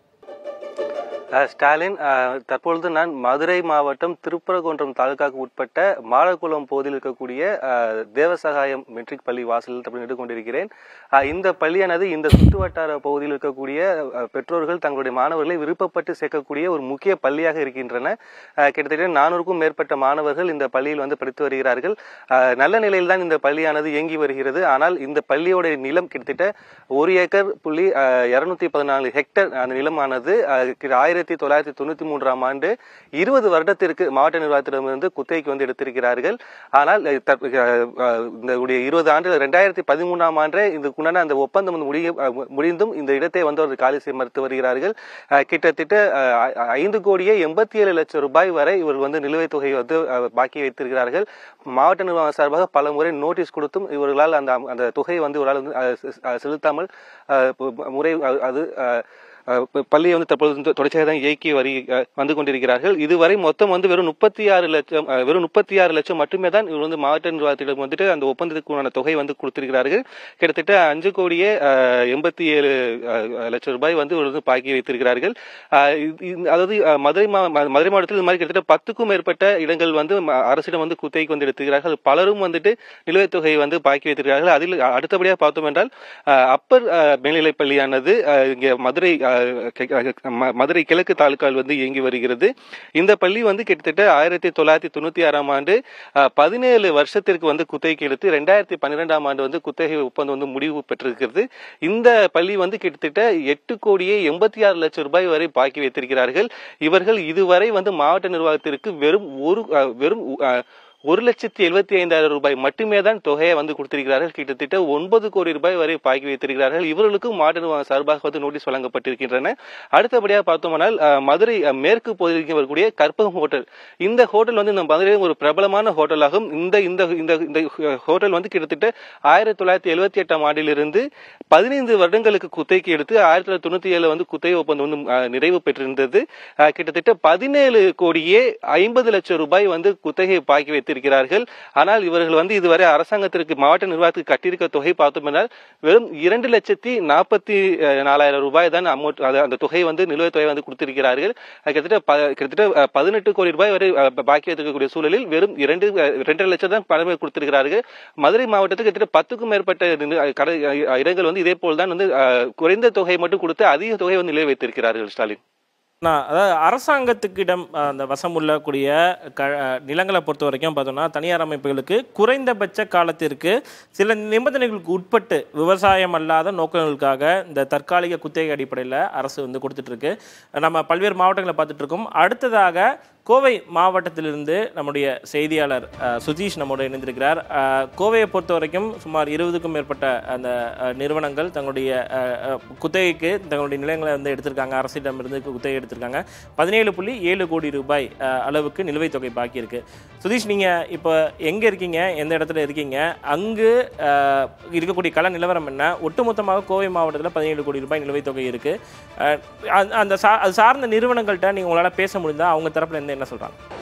அஹ் ஸ்டாலின் அஹ் தற்பொழுது நான் மதுரை மாவட்டம் திருப்பரங்குன்றம் தாலுகாவுக்கு உட்பட்ட மாலக்குளம் பகுதியில் இருக்கக்கூடிய அஹ், தேவசகாயம் மெட்ரிக் பள்ளி வாசலில் தற்போது நின்று கொண்டிருக்கிறேன் அஹ் இந்த பள்ளியானது இந்த சுற்றுவட்டார பகுதியில் இருக்கக்கூடிய அஹ், பெற்றோர்கள் தங்களுடைய மாணவர்களை விருப்பப்பட்டு சேர்க்கக்கூடிய ஒரு முக்கிய பள்ளியாக இருக்கின்றன அஹ், கிட்டத்தட்ட நானூறுக்கும் மேற்பட்ட மாணவர்கள் இந்த பள்ளியில் வந்து படித்து வருகிறார்கள் அஹ், நல்ல நிலையில் தான் இந்த பள்ளியானது இயங்கி வருகிறது ஆனால் இந்த பள்ளியோட நிலம் கிட்டத்தட்ட ஒரு ஏக்கர் புள்ளி இருநூத்தி பதினாலு ஹெக்டர் அந்த நிலமானது அஹ், கிட்ட ஆயிரத்தி தொள்ளாயிரத்தி தொண்ணூத்தி மூன்றாம் ஆண்டு இருபது வருடத்திற்கு மாவட்ட நிர்வாகத்திடமிருந்து குத்தகைக்கு வந்து எடுத்திருக்கிறார்கள் ஆனால் அஹ், தற்ப- அஹ், அஹ், இந்த உடைய இருபது ஆண்டு ரெண்டாயிரத்தி பதிமூணாம் ஆண்டே இதுக்குண்டான அந்த ஒப்பந்தம் வந்து முடிய அஹ், முடிந்தும் இந்த இடத்தை வந்து அவர்கள் காலி செய்ய மறுத்து வருகிறார்கள் அஹ், கிட்டத்தட்ட அஹ், ஐ- ஐந்து கோடியே எண்பத்தி ஏழு லட்சம் ரூபாய் வரை இவர் வந்து நிலுவைத் தொகை வந்து அஹ், பாக்கி வைத்திருக்கிறார்கள் மாவட்ட நிர்வாகம் சார்பாக பல முறை நோட்டீஸ் கொடுத்தும் இவர்களால் அந்த அந்த தொகையை வந்து இவரால் வந்து அஹ், செ- அஹ், செலுத்தாமல் அஹ், பு- முறை அஹ், அது அஹ், அஹ், ப- பள்ளியை வந்து தற்பொழுது வந்து தொடர்ச்சியாக தான் இயக்கி வரி அஹ், வந்து கொண்டிருக்கிறார்கள் இதுவரை மொத்தம் வந்து வெறும் முப்பத்தி ஆறு லட்சம் அஹ், வெறும் முப்பத்தி ஆறு லட்சம் மட்டுமே தான் இவர் வந்து மாவட்ட நிர்வாகத்திடம் வந்துட்டு அந்த ஒப்பந்தத்துக்குண்டான தொகை வந்து கொடுத்திருக்கிறார்கள் கிட்டத்தட்ட அஞ்சு கோடியே அஹ், எண்பத்தி ஏழு அஹ், லட்சம் ரூபாய் வந்து இவர் வந்து பாக்கி வைத்திருக்கிறார்கள் அஹ், இது- இது- அதாவது அஹ், மதுரை மா ம- மதுரை மாவட்டத்தில் இது மாதிரி கிட்டத்தட்ட பத்துக்கும் மேற்பட்ட இடங்கள் வந்து ம- அரசிடம் வந்து குத்தகைக்கு வந்து எடுத்துக்கிறார்கள் பலரும் வந்துட்டு நிலுவைத் தொகையை வந்து பாக்கி வைத்திருக்கிறார்கள் அதில் அடுத்தபடியாக பார்த்தோம் என்றால் அஹ், அப்பர் அஹ், மேல்நிலைப் பள்ளியானது அஹ், இங்கே மதுரை அஹ், கி- அஹ், ம- மதுரை கிழக்கு தாலுக்காவில் வந்து இயங்கி வருகிறது இந்த பள்ளி வந்து கிட்டத்தட்ட ஆயிரத்தி தொள்ளாயிரத்தி தொண்ணூத்தி ஆறாம் ஆண்டு அஹ், பதினேழு வருஷத்திற்கு வந்து குத்தகைக்கு எடுத்து ரெண்டாயிரத்தி பன்னிரெண்டாம் ஆண்டு வந்து குத்தகை ஒப்பந்தம் வந்து முடிவு பெற்றிருக்கிறது இந்த பள்ளி வந்து கிட்டத்தட்ட எட்டு கோடியே எண்பத்தி ஆறு லட்சம் ரூபாய் வரை பாக்கி வைத்திருக்கிறார்கள் இவர்கள் இதுவரை வந்து மாவட்ட நிர்வாகத்திற்கு வெறும் ஒரு அஹ், வெறும் அஹ், ஒரு லட்சத்தி எழுபத்தி ஐந்தாயிரம் ரூபாய் மட்டுமே தான் தொகையை வந்து கொடுத்திருக்கிறார்கள் கிட்டத்தட்ட ஒன்பது கோடி ரூபாய் வரை பாக்கி வைத்திருக்கிறார்கள் இவர்களுக்கும் மாவட்ட நிர்வாகம் சார்பாக வந்து நோட்டீஸ் வழங்கப்பட்டிருக்கின்றன அடுத்தபடியாக பார்த்தோம்னால் அஹ், மதுரை அஹ், மேற்கு பகுதிக்கு வரக்கூடிய கற்பகம் ஹோட்டல் இந்த ஹோட்டல் வந்து இந்த மதுரையில் ஒரு பிரபலமான ஹோட்டலாகும் இந்த இந்த இந்த இந்த ஹோட்டல் வந்து கிட்டத்தட்ட ஆயிரத்தி தொள்ளாயிரத்தி எழுபத்தி எட்டாம் ஆண்டிலிருந்து பதினைந்து வருடங்களுக்கு குத்தகைக்கு எடுத்து ஆயிரத்தி தொள்ளாயிரத்தி தொண்ணூத்தி ஏழுல வந்து குத்தகை ஒப்பந்தம் வந்து அஹ், நிறைவு பெற்றிருந்தது அஹ், கிட்டத்தட்ட பதினேழு கோடியே ஐம்பது லட்சம் ரூபாய் வந்து குத்தகை பாக்கி வைத்திருக்கிறார்கள் ஆனால் இவர்கள் வந்து இதுவரை அரசாங்கத்திற்கு மாவட்ட நிர்வாகத்துக்கு கட்டியிருக்க தொகை பார்த்தோம்னால் வெறும் இரண்டு லட்சத்தி நாற்பத்தி நாலாயிரம் ரூபாய் தான் அமௌண்ட் அந்த தொகை வந்து நிலுவைத் தொகை வந்து கொடுத்திருக்கிறார்கள் அஹ், கிட்டத்தட்ட ப- கிட்டத்தட்ட அஹ், பதினெட்டு கோடி ரூபாய் வரை அஹ், பாக்கி வைத்திருக்கக்கூடிய சூழலில் வெறும் இரண்டு அஹ், இரண்டரை லட்சம் தான் பணம் கொடுத்திருக்கிறார்கள் மதுரை மாவட்டத்துக்கு கிட்டத்தட்ட பத்துக்கும் மேற்பட்ட நின்னு- அஹ், கடை அஹ், இடங்கள் வந்து இதே போல் தான் வந்து அஹ், குறைந்த தொகை மட்டும் கொடுத்து அதிக தொகை வந்து நிலை வைத்திருக்கிறார்கள் ஸ்டாலின் நான் அதாவது அரசாங்கத்துக்கிடம் அஹ், அந்த வசம் உள்ளக்கூடிய க அஹ், நிலங்களை பொறுத்த வரைக்கும் பார்த்தோம்னா தனியார் அமைப்புகளுக்கு குறைந்தபட்ச காலத்திற்கு சில நிபந்தனைகளுக்கு உட்பட்டு விவசாயம் அல்லாத நோக்கங்களுக்காக இந்த தற்காலிக குத்தகை அடிப்படையில் அரசு வந்து கொடுத்துட்டு இருக்கு நம்ம பல்வேறு மாவட்டங்களை பார்த்துட்டு இருக்கோம் அடுத்ததாக கோவை மாவட்டத்திலிருந்து நம்முடைய செய்தியாளர் அஹ், சுதீஷ் நம்மோடு இணைந்திருக்கிறார் அஹ், கோவையை பொறுத்த வரைக்கும் சுமார் இருபதுக்கும் மேற்பட்ட அந்த அஹ், நிறுவனங்கள் தங்களுடைய அஹ், அஹ், குத்தகைக்கு தங்களுடைய நிலங்களை வந்து எடுத்திருக்காங்க அரசிடமிருந்து குத்தகை எடுத்திருக்காங்க பதினேழு புள்ளி ஏழு கோடி ரூபாய் அஹ், அளவுக்கு நிலுவைத் தொகை பாக்கி இருக்கு சுதீஷ் நீங்க இப்போ எங்க இருக்கீங்க எந்த இடத்துல இருக்கீங்க அங்கு அஹ், இருக்கக்கூடிய கள நிலவரம் என்ன ஒட்டுமொத்தமாக கோவை மாவட்டத்தில் பதினேழு கோடி ரூபாய் நிலுவைத் தொகை இருக்கு அஹ், அந்த- அந்த சா அது சார்ந்த நிறுவனங்கள்கிட்ட நீங்க உங்களால பேச முடிந்தா அவங்க தரப்புல இருந்து என்ன சொல்றாங்க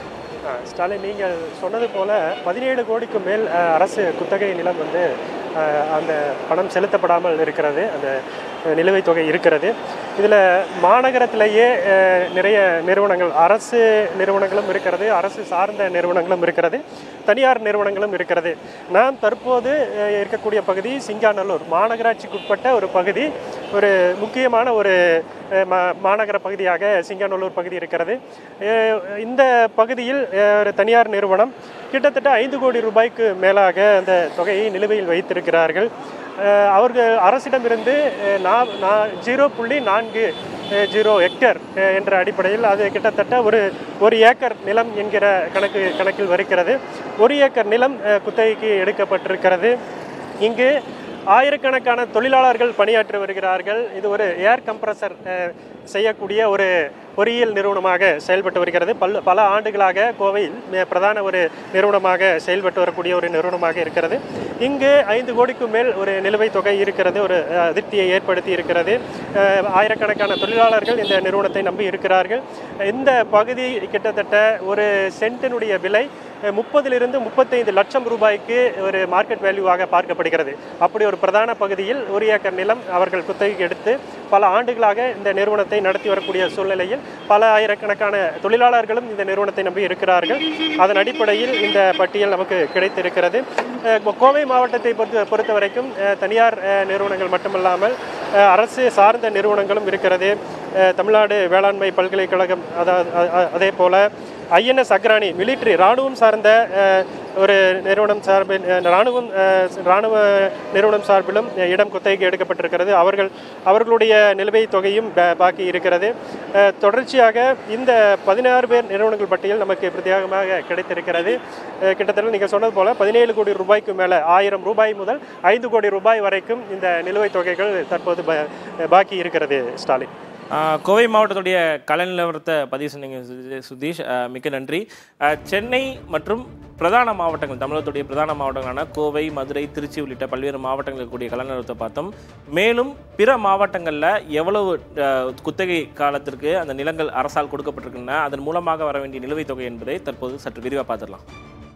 ஆ, ஸ்டாலின் நீங்கள் சொன்னது போல பதினேழு கோடிக்கு மேல் அஹ், அரசு குத்தகை நிலம் வந்து அஹ், அந்த பணம் செலுத்தப்படாமல் இருக்கிறது அந்த அஹ், நிலுவைத் தொகை இருக்கிறது இதில் மாநகரத்திலேயே அஹ், நிறைய நிறுவனங்கள் அரசு நிறுவனங்களும் இருக்கிறது அரசு சார்ந்த நிறுவனங்களும் இருக்கிறது தனியார் நிறுவனங்களும் இருக்கிறது நாம் தற்போது அஹ், இருக்கக்கூடிய பகுதி சிங்காநல்லூர் மாநகராட்சிக்குட்பட்ட ஒரு பகுதி ஒரு முக்கியமான ஒரு அஹ், மா- மாநகர பகுதியாக சிங்காநல்லூர் பகுதி இருக்கிறது அஹ், இந்த பகுதியில் அஹ், ஒரு தனியார் நிறுவனம் கிட்டத்தட்ட ஐந்து கோடி ரூபாய்க்கு மேலாக அந்த தொகையை நிலுவையில் வைத்திருக்கிறார்கள் அஹ், அவர்கள் அரசிடமிருந்து அஹ், நா- நா- ஜீரோ புள்ளி நான்கு அஹ், ஜீரோ ஹெக்டேர் அஹ், என்ற அடிப்படையில் அது கிட்டத்தட்ட ஒரு ஒரு ஏக்கர் நிலம் என்கிற கணக்கு கணக்கில் வருகிறது ஒரு ஏக்கர் நிலம் அஹ், குத்தகைக்கு எடுக்கப்பட்டிருக்கிறது இங்கு ஆயிரக்கணக்கான தொழிலாளர்கள் பணியாற்றி வருகிறார்கள் இது ஒரு ஏர் கம்ப்ரஸர் செய்யக்கூடிய ஒரு பொறியியல் நிறுவனமாக செயல்பட்டு வருகிறது பல் பல ஆண்டுகளாக கோவையில் மிக பிரதான ஒரு நிறுவனமாக செயல்பட்டு வரக்கூடிய ஒரு நிறுவனமாக இருக்கிறது இங்கு ஐந்து கோடிக்கு மேல் ஒரு நிலுவைத் தொகை இருக்கிறது ஒரு அஹ், அதிருப்தியை ஏற்படுத்தி இருக்கிறது அஹ், ஆயிரக்கணக்கான தொழிலாளர்கள் இந்த நிறுவனத்தை நம்பி இருக்கிறார்கள் இந்த பகுதி கிட்டத்தட்ட ஒரு சென்ட்டினுடைய விலை அஹ், முப்பதிலிருந்து முப்பத்தைந்து லட்சம் ரூபாய்க்கு ஒரு மார்க்கெட் வேல்யூவாக பார்க்கப்படுகிறது அப்படி ஒரு பிரதான பகுதியில் ஒரு ஏக்கர் நிலம் அவர்கள் குத்தகைக்கு எடுத்து பல ஆண்டுகளாக இந்த நிறுவனத்தை நடத்தி வரக்கூடிய சூழ்நிலையில் பல ஆயிரக்கணக்கான தொழிலாளர்களும் இந்த நிறுவனத்தை நம்பி இருக்கிறார்கள் அதன் அடிப்படையில் இந்த பட்டியல் நமக்கு கிடைத்திருக்கிறது அஹ், கோவை மாவட்டத்தை பொறுத்த பொறுத்த வரைக்கும் அஹ், தனியார் அஹ், நிறுவனங்கள் மட்டுமல்லாமல் அஹ், அரசு சார்ந்த நிறுவனங்களும் இருக்கிறது அஹ், தமிழ்நாடு வேளாண்மை பல்கலைக்கழகம் அதாவது அ- அ- அதே போல ஐஎன்எஸ் அக்ரானி மிலிட்ரி இராணுவம் சார்ந்த அஹ், ஒரு நிறுவனம் சார்பில் அஹ், இராணுவம் அஹ், இராணுவ நிறுவனம் சார்பிலும் அஹ், இடம் குத்தகைக்கு எடுக்கப்பட்டிருக்கிறது அவர்கள் அவர்களுடைய நிலுவைத் தொகையும் பா- பாக்கி இருக்கிறது அஹ், தொடர்ச்சியாக இந்த பதினாறு பேர் நிறுவனங்கள் பட்டியல் நமக்கு பிரத்யேகமாக கிடைத்திருக்கிறது அஹ், கிட்டத்தட்ட நீங்கள் சொன்னது போல பதினேழு கோடி ரூபாய்க்கு மேலே ஆயிரம் ரூபாய் முதல் ஐந்து கோடி ரூபாய் வரைக்கும் இந்த நிலுவைத் தொகைகள் தற்போது பா- பாக்கி இருக்கிறது ஸ்டாலின் ஆஹ் கோவை மாவட்டத்துடைய கலை நிலவரத்தை பதிவு சொன்னீங்க சு- சுதீஷ் ஆஹ் மிக்க நன்றி ஆஹ் சென்னை மற்றும் பிரதான மாவட்டங்கள் தமிழகத்துடைய பிரதான மாவட்டங்களான கோவை மதுரை திருச்சி உள்ளிட்ட பல்வேறு மாவட்டங்களில் கூடிய கலை நிலவரத்தை பார்த்தோம் மேலும் பிற மாவட்டங்களில் எவ்வளவு ஆஹ், குத்தகை காலத்திற்கு அந்த நிலங்கள் அரசால் கொடுக்கப்பட்டிருக்கின்றன அதன் மூலமாக வர வேண்டிய நிலுவைத் தொகை என்பதை தற்போது சற்று விரிவாக பார்த்துடலாம்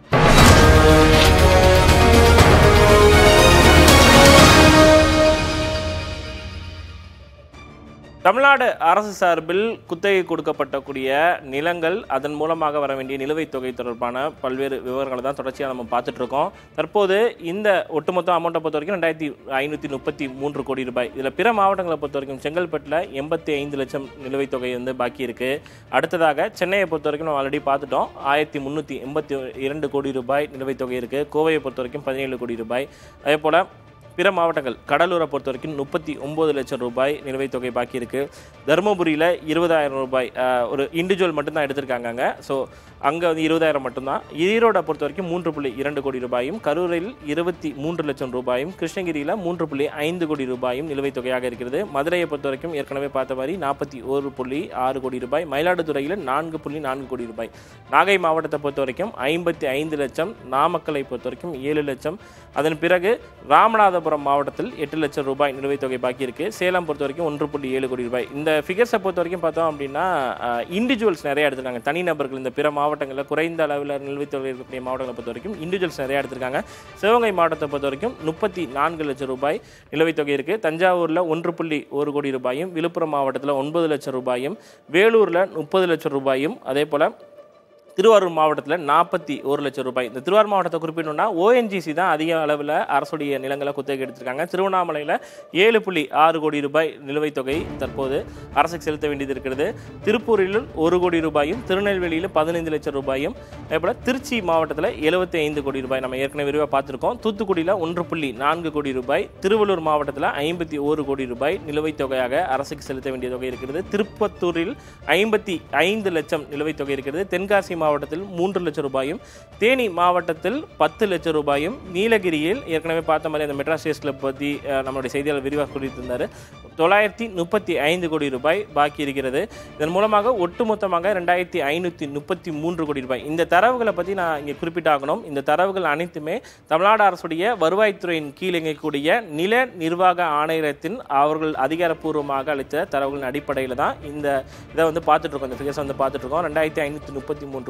தமிழ்நாடு அரசு சார்பில் குத்தகை கொடுக்கப்பட்டக்கூடிய நிலங்கள் அதன் மூலமாக வர வேண்டிய நிலுவைத் தொகை தொடர்பான பல்வேறு விவரங்களை தான் தொடர்ச்சியாக நம்ம பார்த்துட்டு இருக்கோம் தற்போது இந்த ஒட்டுமொத்த அமௌண்ட்டை பொறுத்த வரைக்கும் ரெண்டாயிரத்தி ஐநூற்றி முப்பத்தி மூன்று கோடி ரூபாய் இதில் பிற மாவட்டங்களை பொறுத்த வரைக்கும் செங்கல்பட்டில் எண்பத்தி ஐந்து லட்சம் நிலுவைத் தொகை வந்து பாக்கி இருக்கு அடுத்ததாக சென்னையை பொறுத்த வரைக்கும் நம்ம ஆல்ரெடி பார்த்துட்டோம் ஆயிரத்தி முந்நூற்றி எண்பத்தி இரண்டு கோடி ரூபாய் நிலுவைத் தொகை இருக்கு கோவையை பொறுத்த வரைக்கும் பதினேழு கோடி ரூபாய் அதே போல் பிற மாவட்டங்கள் கடலூரை பொறுத்த வரைக்கும் முப்பத்தி ஒம்பது லட்சம் ரூபாய் நிலுவைத் தொகை பாக்கி இருக்கு தருமபுரியில் இருபதாயிரம் ரூபாய் ஆஹ், ஒரு இண்டிவிஜுவல் மட்டும்தான் எடுத்திருக்காங்க அங்கே ஸோ அங்கே வந்து இருபதாயிரம் மட்டும்தான் ஈரோடை பொறுத்த வரைக்கும் மூன்று புள்ளி இரண்டு கோடி ரூபாயும் கரூரில் இருபத்தி மூன்று லட்சம் ரூபாயும் கிருஷ்ணகிரியில் மூன்று புள்ளி ஐந்து கோடி ரூபாயும் நிலுவைத் தொகையாக இருக்கிறது மதுரையை பொறுத்த வரைக்கும் ஏற்கனவே பார்த்த மாதிரி நாற்பத்தி ஒரு புள்ளி ஆறு கோடி ரூபாய் மயிலாடுதுறையில் நான்கு புள்ளி நான்கு கோடி ரூபாய் நாகை மாவட்டத்தை பொறுத்த வரைக்கும் ஐம்பத்தி ஐந்து லட்சம் நாமக்கலை பொறுத்த வரைக்கும் ஏழு லட்சம் அதன் பிறகு ராமநாதபுரம் மாவட்டத்தில் எட்டு லட்சம் ரூபாய் நிலுவைத் தொகை பாக்கி இருக்கு சேலம் பொறுத்த வரைக்கும் ஒன்று புள்ளி ஏழு கோடி ரூபாய் இந்த ஃபிகர்ஸை பொறுத்த வரைக்கும் பார்த்தோம் அப்படின்னா இண்டிவிஜுவல்ஸ் நிறைய எடுத்திருக்காங்க தனிநபர்கள் இந்த பிற மாவட்டங்களில் குறைந்த அளவில் நிலுவைத் தொகை இருக்கக்கூடிய மாவட்டங்களை பொறுத்த வரைக்கும் இண்டிவிஜுவல்ஸ் நிறைய எடுத்திருக்காங்க சிவகங்கை மாவட்டத்தை பொறுத்த வரைக்கும் முப்பத்தி நான்கு லட்சம் ரூபாய் நிலுவைத் தொகை இருக்கு தஞ்சாவூரில் ஒன்று புள்ளி ஒரு கோடி ரூபாயும் விழுப்புரம் மாவட்டத்தில் ஒன்பது லட்சம் ரூபாயும் வேலூரில் முப்பது லட்சம் ரூபாயும் அதே போல் திருவாரூர் மாவட்டத்தில் நாற்பத்தி ஒரு லட்சம் ரூபாய் இந்த திருவாரூர் மாவட்டத்தை குறிப்பிடணும்னா ஓஎன்ஜிசி தான் அதிக அளவில் அரசுடைய நிலங்களை குத்தகை எடுத்திருக்காங்க திருவண்ணாமலையில் ஏழு புள்ளி ஆறு கோடி ரூபாய் நிலுவைத் தொகை தற்போது அரசுக்கு செலுத்த வேண்டியது இருக்கிறது திருப்பூரில் ஒரு கோடி ரூபாயும் திருநெல்வேலியில் பதினைந்து லட்சம் ரூபாயும் அதேபோல் திருச்சி மாவட்டத்தில் எழுபத்தி ஐந்து கோடி ரூபாய் நம்ம ஏற்கனவே விரிவாக பார்த்துருக்கோம் தூத்துக்குடியில் ஒன்று புள்ளி நான்கு கோடி ரூபாய் திருவள்ளூர் மாவட்டத்தில் ஐம்பத்தி ஒரு கோடி ரூபாய் நிலுவைத் தொகையாக அரசுக்கு செலுத்த வேண்டிய தொகை இருக்கிறது திருப்பத்தூரில் ஐம்பத்தி ஐந்து லட்சம் நிலுவைத் தொகை இருக்கிறது தென்காசி மாவட்டத்தில் மூன்று லட்சம் ரூபாயும் தேனி மாவட்டத்தில் பத்து லட்சம் ரூபாயும் நீலகிரியில் ஏற்கனவே பார்த்த மாதிரி அந்த மெட்ராஸ் ஸ்டேஸ் கிளப் பற்றி அஹ், நம்மளுடைய செய்தியாளர் விரிவாக குறித்திருந்தார் தொள்ளாயிரத்தி முப்பத்தி ஐந்து கோடி ரூபாய் பாக்கி இருக்கிறது இதன் மூலமாக ஒட்டுமொத்தமாக ரெண்டாயிரத்தி ஐநூற்றி முப்பத்தி மூன்று கோடி ரூபாய் இந்த தரவுகளை பற்றி நான் இங்கே குறிப்பிட்டாகணும் இந்த தரவுகள் அனைத்துமே தமிழ்நாடு அரசுடைய வருவாய்த்துறையின் கீழ் இயங்கக்கூடிய நில நிர்வாக ஆணையரத்தின் அவர்கள் அதிகாரப்பூர்வமாக அளித்த தரவுகளின் அடிப்படையில் தான் இந்த இதை வந்து பார்த்துட்டு இருக்கோம் இந்த ஃபிகர்ஸ் வந்து பார்த்துட்டு இருக்கோம் ரெண்டாயிரத்தி ஐநூற்றி முப்பத்தி மூன்று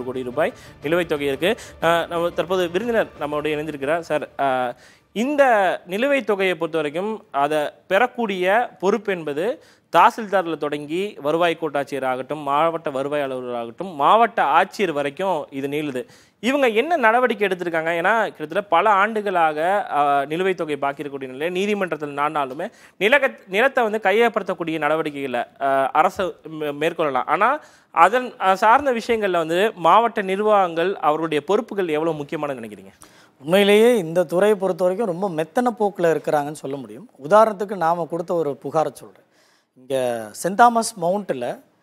கோடி ரூபாய் நிலுவைத் தொகை இருக்கு அஹ், நம்ம தற்போது விருந்தினர் நம்மளுடைய இணைந்திருக்கிறார் சார் அஹ், இந்த நிலுவைத் தொகையை பொறுத்த வரைக்கும் அதை பெறக்கூடிய பொறுப்பு என்பது தாசில்தாரில் தொடங்கி வருவாய் கோட்டாட்சியர் ஆகட்டும் மாவட்ட வருவாய் அலுவலர் ஆகட்டும் மாவட்ட ஆட்சியர் வரைக்கும் இது நீளுது இவங்க என்ன நடவடிக்கை எடுத்திருக்காங்க ஏன்னா கிட்டத்தட்ட பல ஆண்டுகளாக ஆஹ், நிலுவைத் தொகை பாக்கி இருக்கக்கூடிய நிலையில் நீதிமன்றத்தில் நாடினாலுமே நிலக நிலத்தை வந்து கையப்படுத்தக்கூடிய நடவடிக்கைகளை ஆஹ், அரசு மே- மேற்கொள்ளலாம் ஆனால் அதன் ஆஹ், சார்ந்த விஷயங்களில் வந்து மாவட்ட நிர்வாகங்கள் அவர்களுடைய பொறுப்புகள் எவ்வளோ முக்கியமானது நினைக்கிறீங்க உண்மையிலேயே இந்த துறையை பொறுத்த வரைக்கும் ரொம்ப மெத்தன போக்கில் இருக்கிறாங்கன்னு சொல்ல முடியும் உதாரணத்துக்கு நாம் கொடுத்த ஒரு புகாரை சொல்கிறேன் இங்கே சென்ட் தாமஸ் மவுண்ட்டில்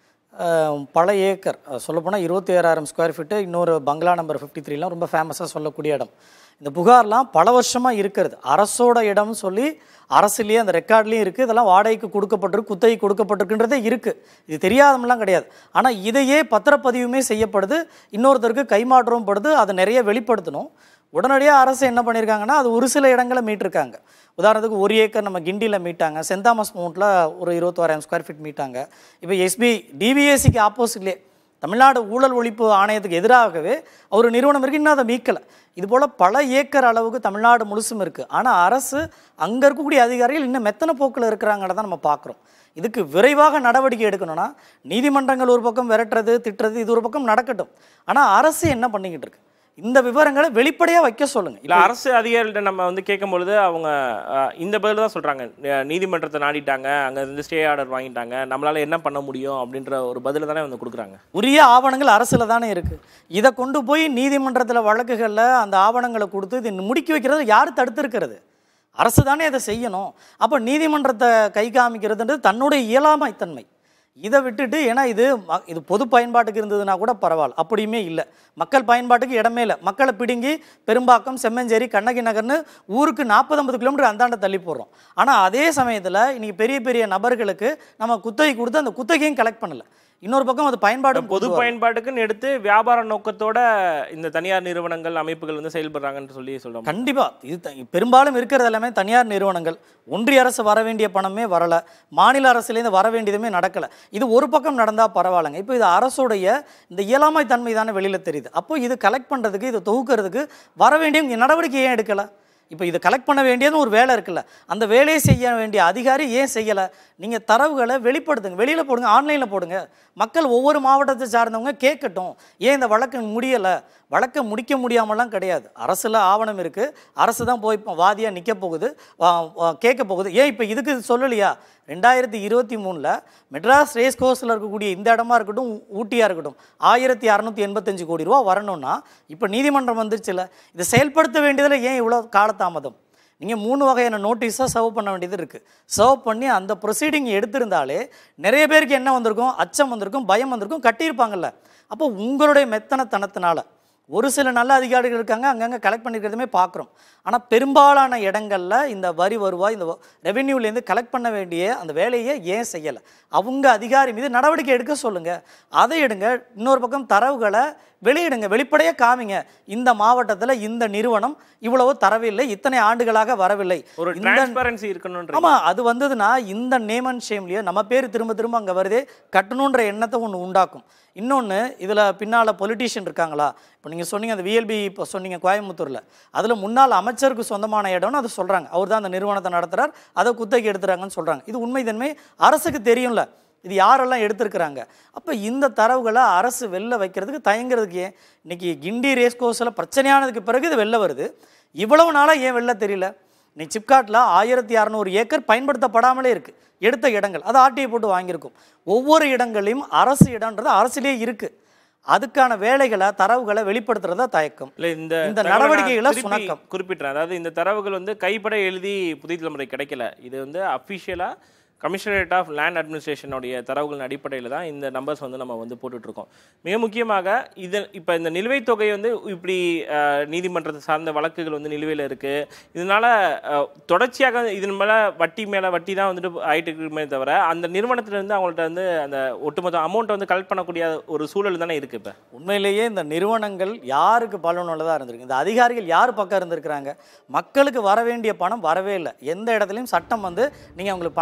பல ஏக்கர் சொல்லப்போனால் இருபத்தி ஏழாயிரம் ஸ்கொயர் ஃபீட்டு இன்னொரு பங்களா நம்பர் ஃபிஃப்டி த்ரீலாம் ரொம்ப ஃபேமஸாக சொல்லக்கூடிய இடம் இந்த புகார்லாம் பல வருஷமாக இருக்கிறது அரசோட இடம்னு சொல்லி அரசுலேயே அந்த ரெக்கார்ட்லேயும் இருக்குது இதெல்லாம் வாடகைக்கு கொடுக்கப்பட்டிருக்கு குத்தகை கொடுக்கப்பட்டிருக்குன்றதே இருக்குது இது தெரியாதமெல்லாம் கிடையாது ஆனால் இதையே பத்திரப்பதிவுமே செய்யப்படுது இன்னொருத்தருக்கு கைமாற்றவும் படுது அதை நிறைய வெளிப்படுத்தணும் உடனடியாக அரசு என்ன பண்ணியிருக்காங்கன்னா அது ஒரு சில இடங்களை மீட்டிருக்காங்க உதாரணத்துக்கு ஒரு ஏக்கர் நம்ம கிண்டியில் மீட்டாங்க சென்ட் தாமஸ் மவுண்ட்டில் ஒரு இருபத்தோராயிரம் ஸ்கொயர் ஃபீட் மீட்டாங்க இப்போ எஸ்பி டிவிஎஸ்சிக்கு ஆப்போசிட்லேயே தமிழ்நாடு ஊழல் ஒழிப்பு ஆணையத்துக்கு எதிராகவே ஒரு நிறுவனம் இருக்குது இன்னும் அதை மீட்கலை இது போல் பல ஏக்கர் அளவுக்கு தமிழ்நாடு முழுசும் இருக்குது ஆனால் அரசு அங்கே இருக்கக்கூடிய அதிகாரிகள் இன்னும் மெத்தன போக்கில் இருக்கிறாங்கன்னு தான் நம்ம பார்க்குறோம் இதுக்கு விரைவாக நடவடிக்கை எடுக்கணும்னா நீதிமன்றங்கள் ஒரு பக்கம் விரட்டுறது திட்டுறது இது ஒரு பக்கம் நடக்கட்டும் ஆனால் அரசு என்ன பண்ணிக்கிட்டு இருக்கு இந்த விவரங்களை வெளிப்படையாக வைக்க சொல்லுங்க இல்லை அரசு அதிகாரிகிட்ட நம்ம வந்து கேட்கும் பொழுது அவங்க அஹ், இந்த பதில் தான் சொல்கிறாங்க நீதிமன்றத்தை நாடிட்டாங்க அங்கே இருந்து ஸ்டே ஆர்டர் வாங்கிட்டாங்க நம்மளால என்ன பண்ண முடியும் அப்படின்ற ஒரு பதில் தானே வந்து கொடுக்குறாங்க உரிய ஆவணங்கள் அரசில் தானே இருக்குது இதை கொண்டு போய் நீதிமன்றத்தில் வழக்குகளில் அந்த ஆவணங்களை கொடுத்து இது முடிக்க வைக்கிறது யார் தடுத்திருக்கிறது அரசு தானே அதை செய்யணும் அப்போ நீதிமன்றத்தை கை காமிக்கிறதுன்றது தன்னுடைய இயலாமைத்தன்மை இதை விட்டுட்டு ஏன்னா இது ம- இது பொது பயன்பாட்டுக்கு இருந்ததுன்னா கூட பரவாயில்ல அப்படியுமே இல்லை மக்கள் பயன்பாட்டுக்கு இடமே இல்லை மக்களை பிடுங்கி பெரும்பாக்கம் செம்மஞ்சேரி கண்ணகி நகர்னு ஊருக்கு நாற்பது ஐம்பது கிலோமீட்டர் அந்தாண்ட தள்ளி போடுறோம் ஆனால் அதே சமயத்தில் இன்னைக்கு பெரிய பெரிய நபர்களுக்கு நம்ம குத்தகை கொடுத்து அந்த குத்தகையும் கலெக்ட் பண்ணல இன்னொரு பக்கம் அது பயன்பாடு பொது பயன்பாட்டுக்குன்னு எடுத்து வியாபார நோக்கத்தோட இந்த தனியார் நிறுவனங்கள் அமைப்புகள் வந்து செயல்படுறாங்கன்னு சொல்லி சொல்றோம் கண்டிப்பா இது த- பெரும்பாலும் இருக்கிறது எல்லாமே தனியார் நிறுவனங்கள் ஒன்றிய அரசு வர வேண்டிய பணமே வரல மாநில அரசுலேருந்து வர வேண்டியதுமே நடக்கல இது ஒரு பக்கம் நடந்தா பரவாயில்லைங்க இப்போ இது அரசுடைய இந்த இயலாமை தன்மை தானே வெளியில தெரியுது அப்போ இது கலெக்ட் பண்றதுக்கு இது தொகுக்கிறதுக்கு வர வேண்டிய இங்க நடவடிக்கை ஏன் எடுக்கல இப்போ இது கலெக்ட் பண்ண வேண்டியதும் ஒரு வேலை இருக்குல்ல அந்த வேலையை செய்ய வேண்டிய அதிகாரி ஏன் செய்யலை நீங்கள் தரவுகளை வெளிப்படுத்துங்க வெளியில் போடுங்க ஆன்லைனில் போடுங்க மக்கள் ஒவ்வொரு மாவட்டத்தை சார்ந்தவங்க கேட்கட்டும் ஏன் இந்த வழக்கு முடியலை வழக்கை முடிக்க முடியாமலாம் கிடையாது அரசில் ஆவணம் இருக்குது அரசு தான் போய் இப்போ வாதியாக நிற்க போகுது கேட்க போகுது ஏன் இப்போ இதுக்கு சொல்லலையா ரெண்டாயிரத்தி இருபத்தி மூணில் மெட்ராஸ் ரேஸ் கோர்ஸில் இருக்கக்கூடிய இந்த இடமா இருக்கட்டும் ஊ- ஊட்டியாக இருக்கட்டும் ஆயிரத்தி அறநூற்றி எண்பத்தஞ்சு கோடி ரூபா வரணும்னா இப்போ நீதிமன்றம் வந்துருச்சுல இதை செயல்படுத்த வேண்டியதில் ஏன் இவ்வளோ காலதாமதம் நீங்கள் மூணு வகையான நோட்டீஸாக சர்வ் பண்ண வேண்டியது இருக்குது சர்வ் பண்ணி அந்த ப்ரொசீடிங் எடுத்திருந்தாலே நிறைய பேருக்கு என்ன வந்திருக்கும் அச்சம் வந்திருக்கும் பயம் வந்திருக்கும் கட்டியிருப்பாங்கல்ல அப்போ உங்களுடைய மெத்தனத்தனத்தினால ஒரு சில நல்ல அதிகாரிகள் இருக்காங்க அங்கங்கே கலெக்ட் பண்ணியிருக்கிறதுமே பார்க்குறோம் ஆனால் பெரும்பாலான இடங்களில் இந்த வரி வருவாய் இந்த ரெவென்யூலேருந்து கலெக்ட் பண்ண வேண்டிய அந்த வேலையை ஏன் செய்யலை அவங்க அதிகாரி மீது நடவடிக்கை எடுக்க சொல்லுங்கள் அதை எடுங்க இன்னொரு பக்கம் தரவுகளை வெளியிடுங்க வெளிப்படையாக காமிங்க இந்த மாவட்டத்தில் இந்த நிறுவனம் இவ்வளவு தரவில்லை இத்தனை ஆண்டுகளாக வரவில்லை ஒரு இந்த டிரான்ஸ்பரன்சி இருக்கணும்ன்ற ஆமா அது வந்ததுன்னா இந்த நேம் அண்ட் ஷேம்லயே நம்ம பேர் திரும்ப திரும்ப அங்க வருதே கட்டணுன்ற எண்ணத்தை ஒன்று உண்டாக்கும் இன்னொன்று இதில் பின்னால் பொலிட்டீஷியன் இருக்காங்களா இப்போ நீங்கள் சொன்னீங்க அந்த விஎல்பி இப்போ சொன்னீங்க கோயம்புத்தூரில் அதில் முன்னாள் அமைச்சருக்கு சொந்தமான இடம்னு அதை சொல்கிறாங்க அவர் தான் அந்த நிறுவனத்தை நடத்துகிறார் அதை குத்தகை எடுத்துறாங்கன்னு சொல்கிறாங்க இது உண்மைத்தன்மை அரசுக்கு தெரியும்ல இது யாரெல்லாம் எடுத்திருக்கிறாங்க அப்போ இந்த தரவுகளை அரசு வெளில வைக்கிறதுக்கு தயங்குறதுக்கு ஏன் இன்னைக்கு கிண்டி ரேஸ் கோர்ஸில் பிரச்சனையானதுக்கு பிறகு இது வெளில வருது இவ்வளவு நாளாக ஏன் வெளில தெரியல இன்னைக்கு சிப்காட்டில் ஆயிரத்தி அறநூறு ஏக்கர் பயன்படுத்தப்படாமலே இருக்குது எடுத்த இடங்கள் அதை ஆர்டிஐ போட்டு வாங்கியிருக்கும் ஒவ்வொரு இடங்களையும் அரசு இடம்ன்றது அரசுலேயே இருக்குது அதுக்கான வேலைகளை தரவுகளை வெளிப்படுத்துறதா தயக்கம் இல்ல இந்த இந்த தகவலை நான் நடவடிக்கைகளை திருப்பி சுணக்கம் குறிப்பிட்டேன் அதாவது இந்த தரவுகள் வந்து கைப்பட எழுதி புதிய தலைமுறை கிடைக்கல இது வந்து அஃபிஷியலா கமிஷனரேட் ஆஃப் லேண்ட் அட்மினிஸ்ட்ரேஷனுடைய தரவுகளின் அடிப்படையில் தான் இந்த நம்பர்ஸ் வந்து நம்ம வந்து போட்டுட்டு இருக்கோம் மிக முக்கியமாக இது இப்போ இந்த நிலுவைத் தொகை வந்து இப்படி அஹ், நீதிமன்றத்தை சார்ந்த வழக்குகள் வந்து நிலுவையில் இருக்கு இதனால அஹ், தொடர்ச்சியாக இதன் மேலே வட்டி மேலே வட்டி தான் வந்துட்டு ஆயிட்டு இருக்குமே தவிர அந்த நிறுவனத்திலிருந்து அவங்கள்ட்ட வந்து அந்த ஒட்டுமொத்த அமௌண்ட்டை வந்து கலெக்ட் பண்ணக்கூடிய ஒரு சூழல் தானே இருக்கு இப்போ உண்மையிலேயே இந்த நிறுவனங்கள் யாருக்கு பலனுள்ளதாக இருந்திருக்கு இந்த அதிகாரிகள் யார் பக்கம் இருந்திருக்கிறாங்க மக்களுக்கு வர வேண்டிய பணம் வரவே இல்லை எந்த இடத்துலையும் சட்டம் வந்து நீங்கள் அவங்களுக்கு பணத்தை விட்டு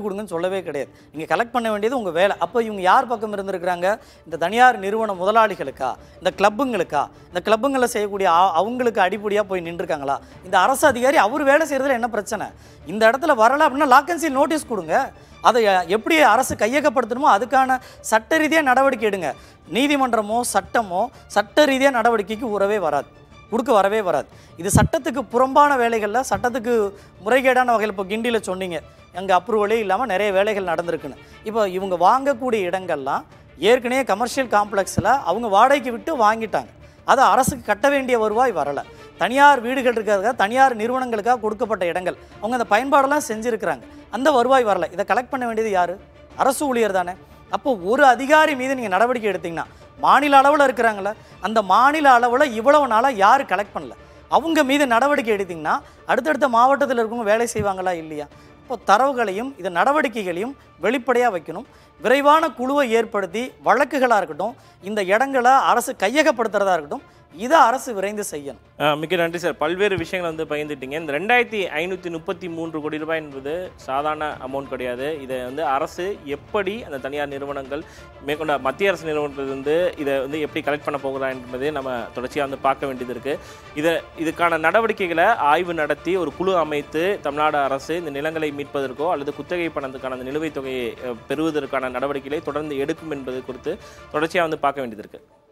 கொடுங்கன்னு சொல்லவே கிடையாது நீங்கள் கலெக்ட் பண்ண வேண்டியது உங்கள் வேலை அப்போ இவங்க யார் பக்கம் இருந்திருக்கிறாங்க இந்த தனியார் நிறுவன முதலாளிகளுக்கா இந்த கிளப்புங்களுக்கா இந்த கிளப்புங்களில் செய்யக்கூடிய அ- அவங்களுக்கு அடிப்படையாக போய் நின்றுருக்காங்களா இந்த அரசு அதிகாரி அவர் வேலை செய்கிறதுல என்ன பிரச்சனை இந்த இடத்துல வரல அப்படின்னா லாக் அண்ட் சீல் நோட்டீஸ் கொடுங்க அதை அஹ், எப்படி அரசு கையகப்படுத்தணுமோ அதுக்கான சட்ட ரீதியாக நடவடிக்கை எடுங்க நீதிமன்றமோ சட்டமோ சட்ட ரீதியாக நடவடிக்கைக்கு உறவே வராது கொடுக்க வரவே வராது இது சட்டத்துக்கு புறம்பான வேலைகளில் சட்டத்துக்கு முறைகேடான வகையில் இப்போ கிண்டியில் சொன்னீங்க எங்கள் அப்ரூவலே இல்லாமல் நிறைய வேலைகள் நடந்திருக்குன்னு இப்போ இவங்க வாங்கக்கூடிய இடங்கள்லாம் ஏற்கனவே கமர்ஷியல் காம்ப்ளெக்ஸில் அவங்க வாடகைக்கு விட்டு வாங்கிட்டாங்க அது அரசுக்கு கட்ட வேண்டிய வருவாய் வரலை தனியார் வீடுகள் இருக்கிறதுக்காக தனியார் நிறுவனங்களுக்காக கொடுக்கப்பட்ட இடங்கள் அவங்க அந்த பயன்பாடெல்லாம் செஞ்சுருக்கிறாங்க அந்த வருவாய் வரல இதை கலெக்ட் பண்ண வேண்டியது யார் அரசு ஊழியர் தானே அப்போ ஒரு அதிகாரி மீது நீங்கள் நடவடிக்கை எடுத்தீங்கன்னா மாநில அளவில் இருக்கிறாங்களே அந்த மாநில அளவில் இவ்வளவு நாளாக யார் கலெக்ட் பண்ணல அவங்க மீது நடவடிக்கை எடுத்தீங்கன்னா அடுத்தடுத்த மாவட்டத்தில் இருக்கவங்க வேலை செய்வாங்களா இல்லையா இப்போ தரவுகளையும் இது நடவடிக்கைகளையும் வெளிப்படையாக வைக்கணும் விரைவான குழுவை ஏற்படுத்தி வழக்குகளாக இருக்கட்டும் இந்த இடங்களை அரசு கையகப்படுத்துறதா இருக்கட்டும் இதை அரசு விரைந்து செய்யணும் ஆ, மிக்க நன்றி சார் பல்வேறு விஷயங்களை வந்து பகிர்ந்துட்டீங்க இந்த ரெண்டாயிரத்தி ஐநூற்றி முப்பத்தி மூன்று கோடி ரூபாய் என்பது சாதாரண அமௌண்ட் கிடையாது இதை வந்து அரசு எப்படி அந்த தனியார் நிறுவனங்கள் மேற்கொண்ட மத்திய அரசு நிறுவனத்திலிருந்து இதை வந்து எப்படி கலெக்ட் பண்ண போகிறா என்பதை நம்ம தொடர்ச்சியாக வந்து பார்க்க வேண்டியது இருக்குது இதை இதுக்கான நடவடிக்கைகளை ஆய்வு நடத்தி ஒரு குழு அமைத்து தமிழ்நாடு அரசு இந்த நிலங்களை மீட்பதற்கோ அல்லது குத்தகை பணத்துக்கான அந்த நிலுவைத் தொகையை அஹ், பெறுவதற்கான நடவடிக்கைகளை தொடர்ந்து எடுக்கும் என்பது குறித்து தொடர்ச்சியாக வந்து பார்க்க வேண்டியது இருக்குது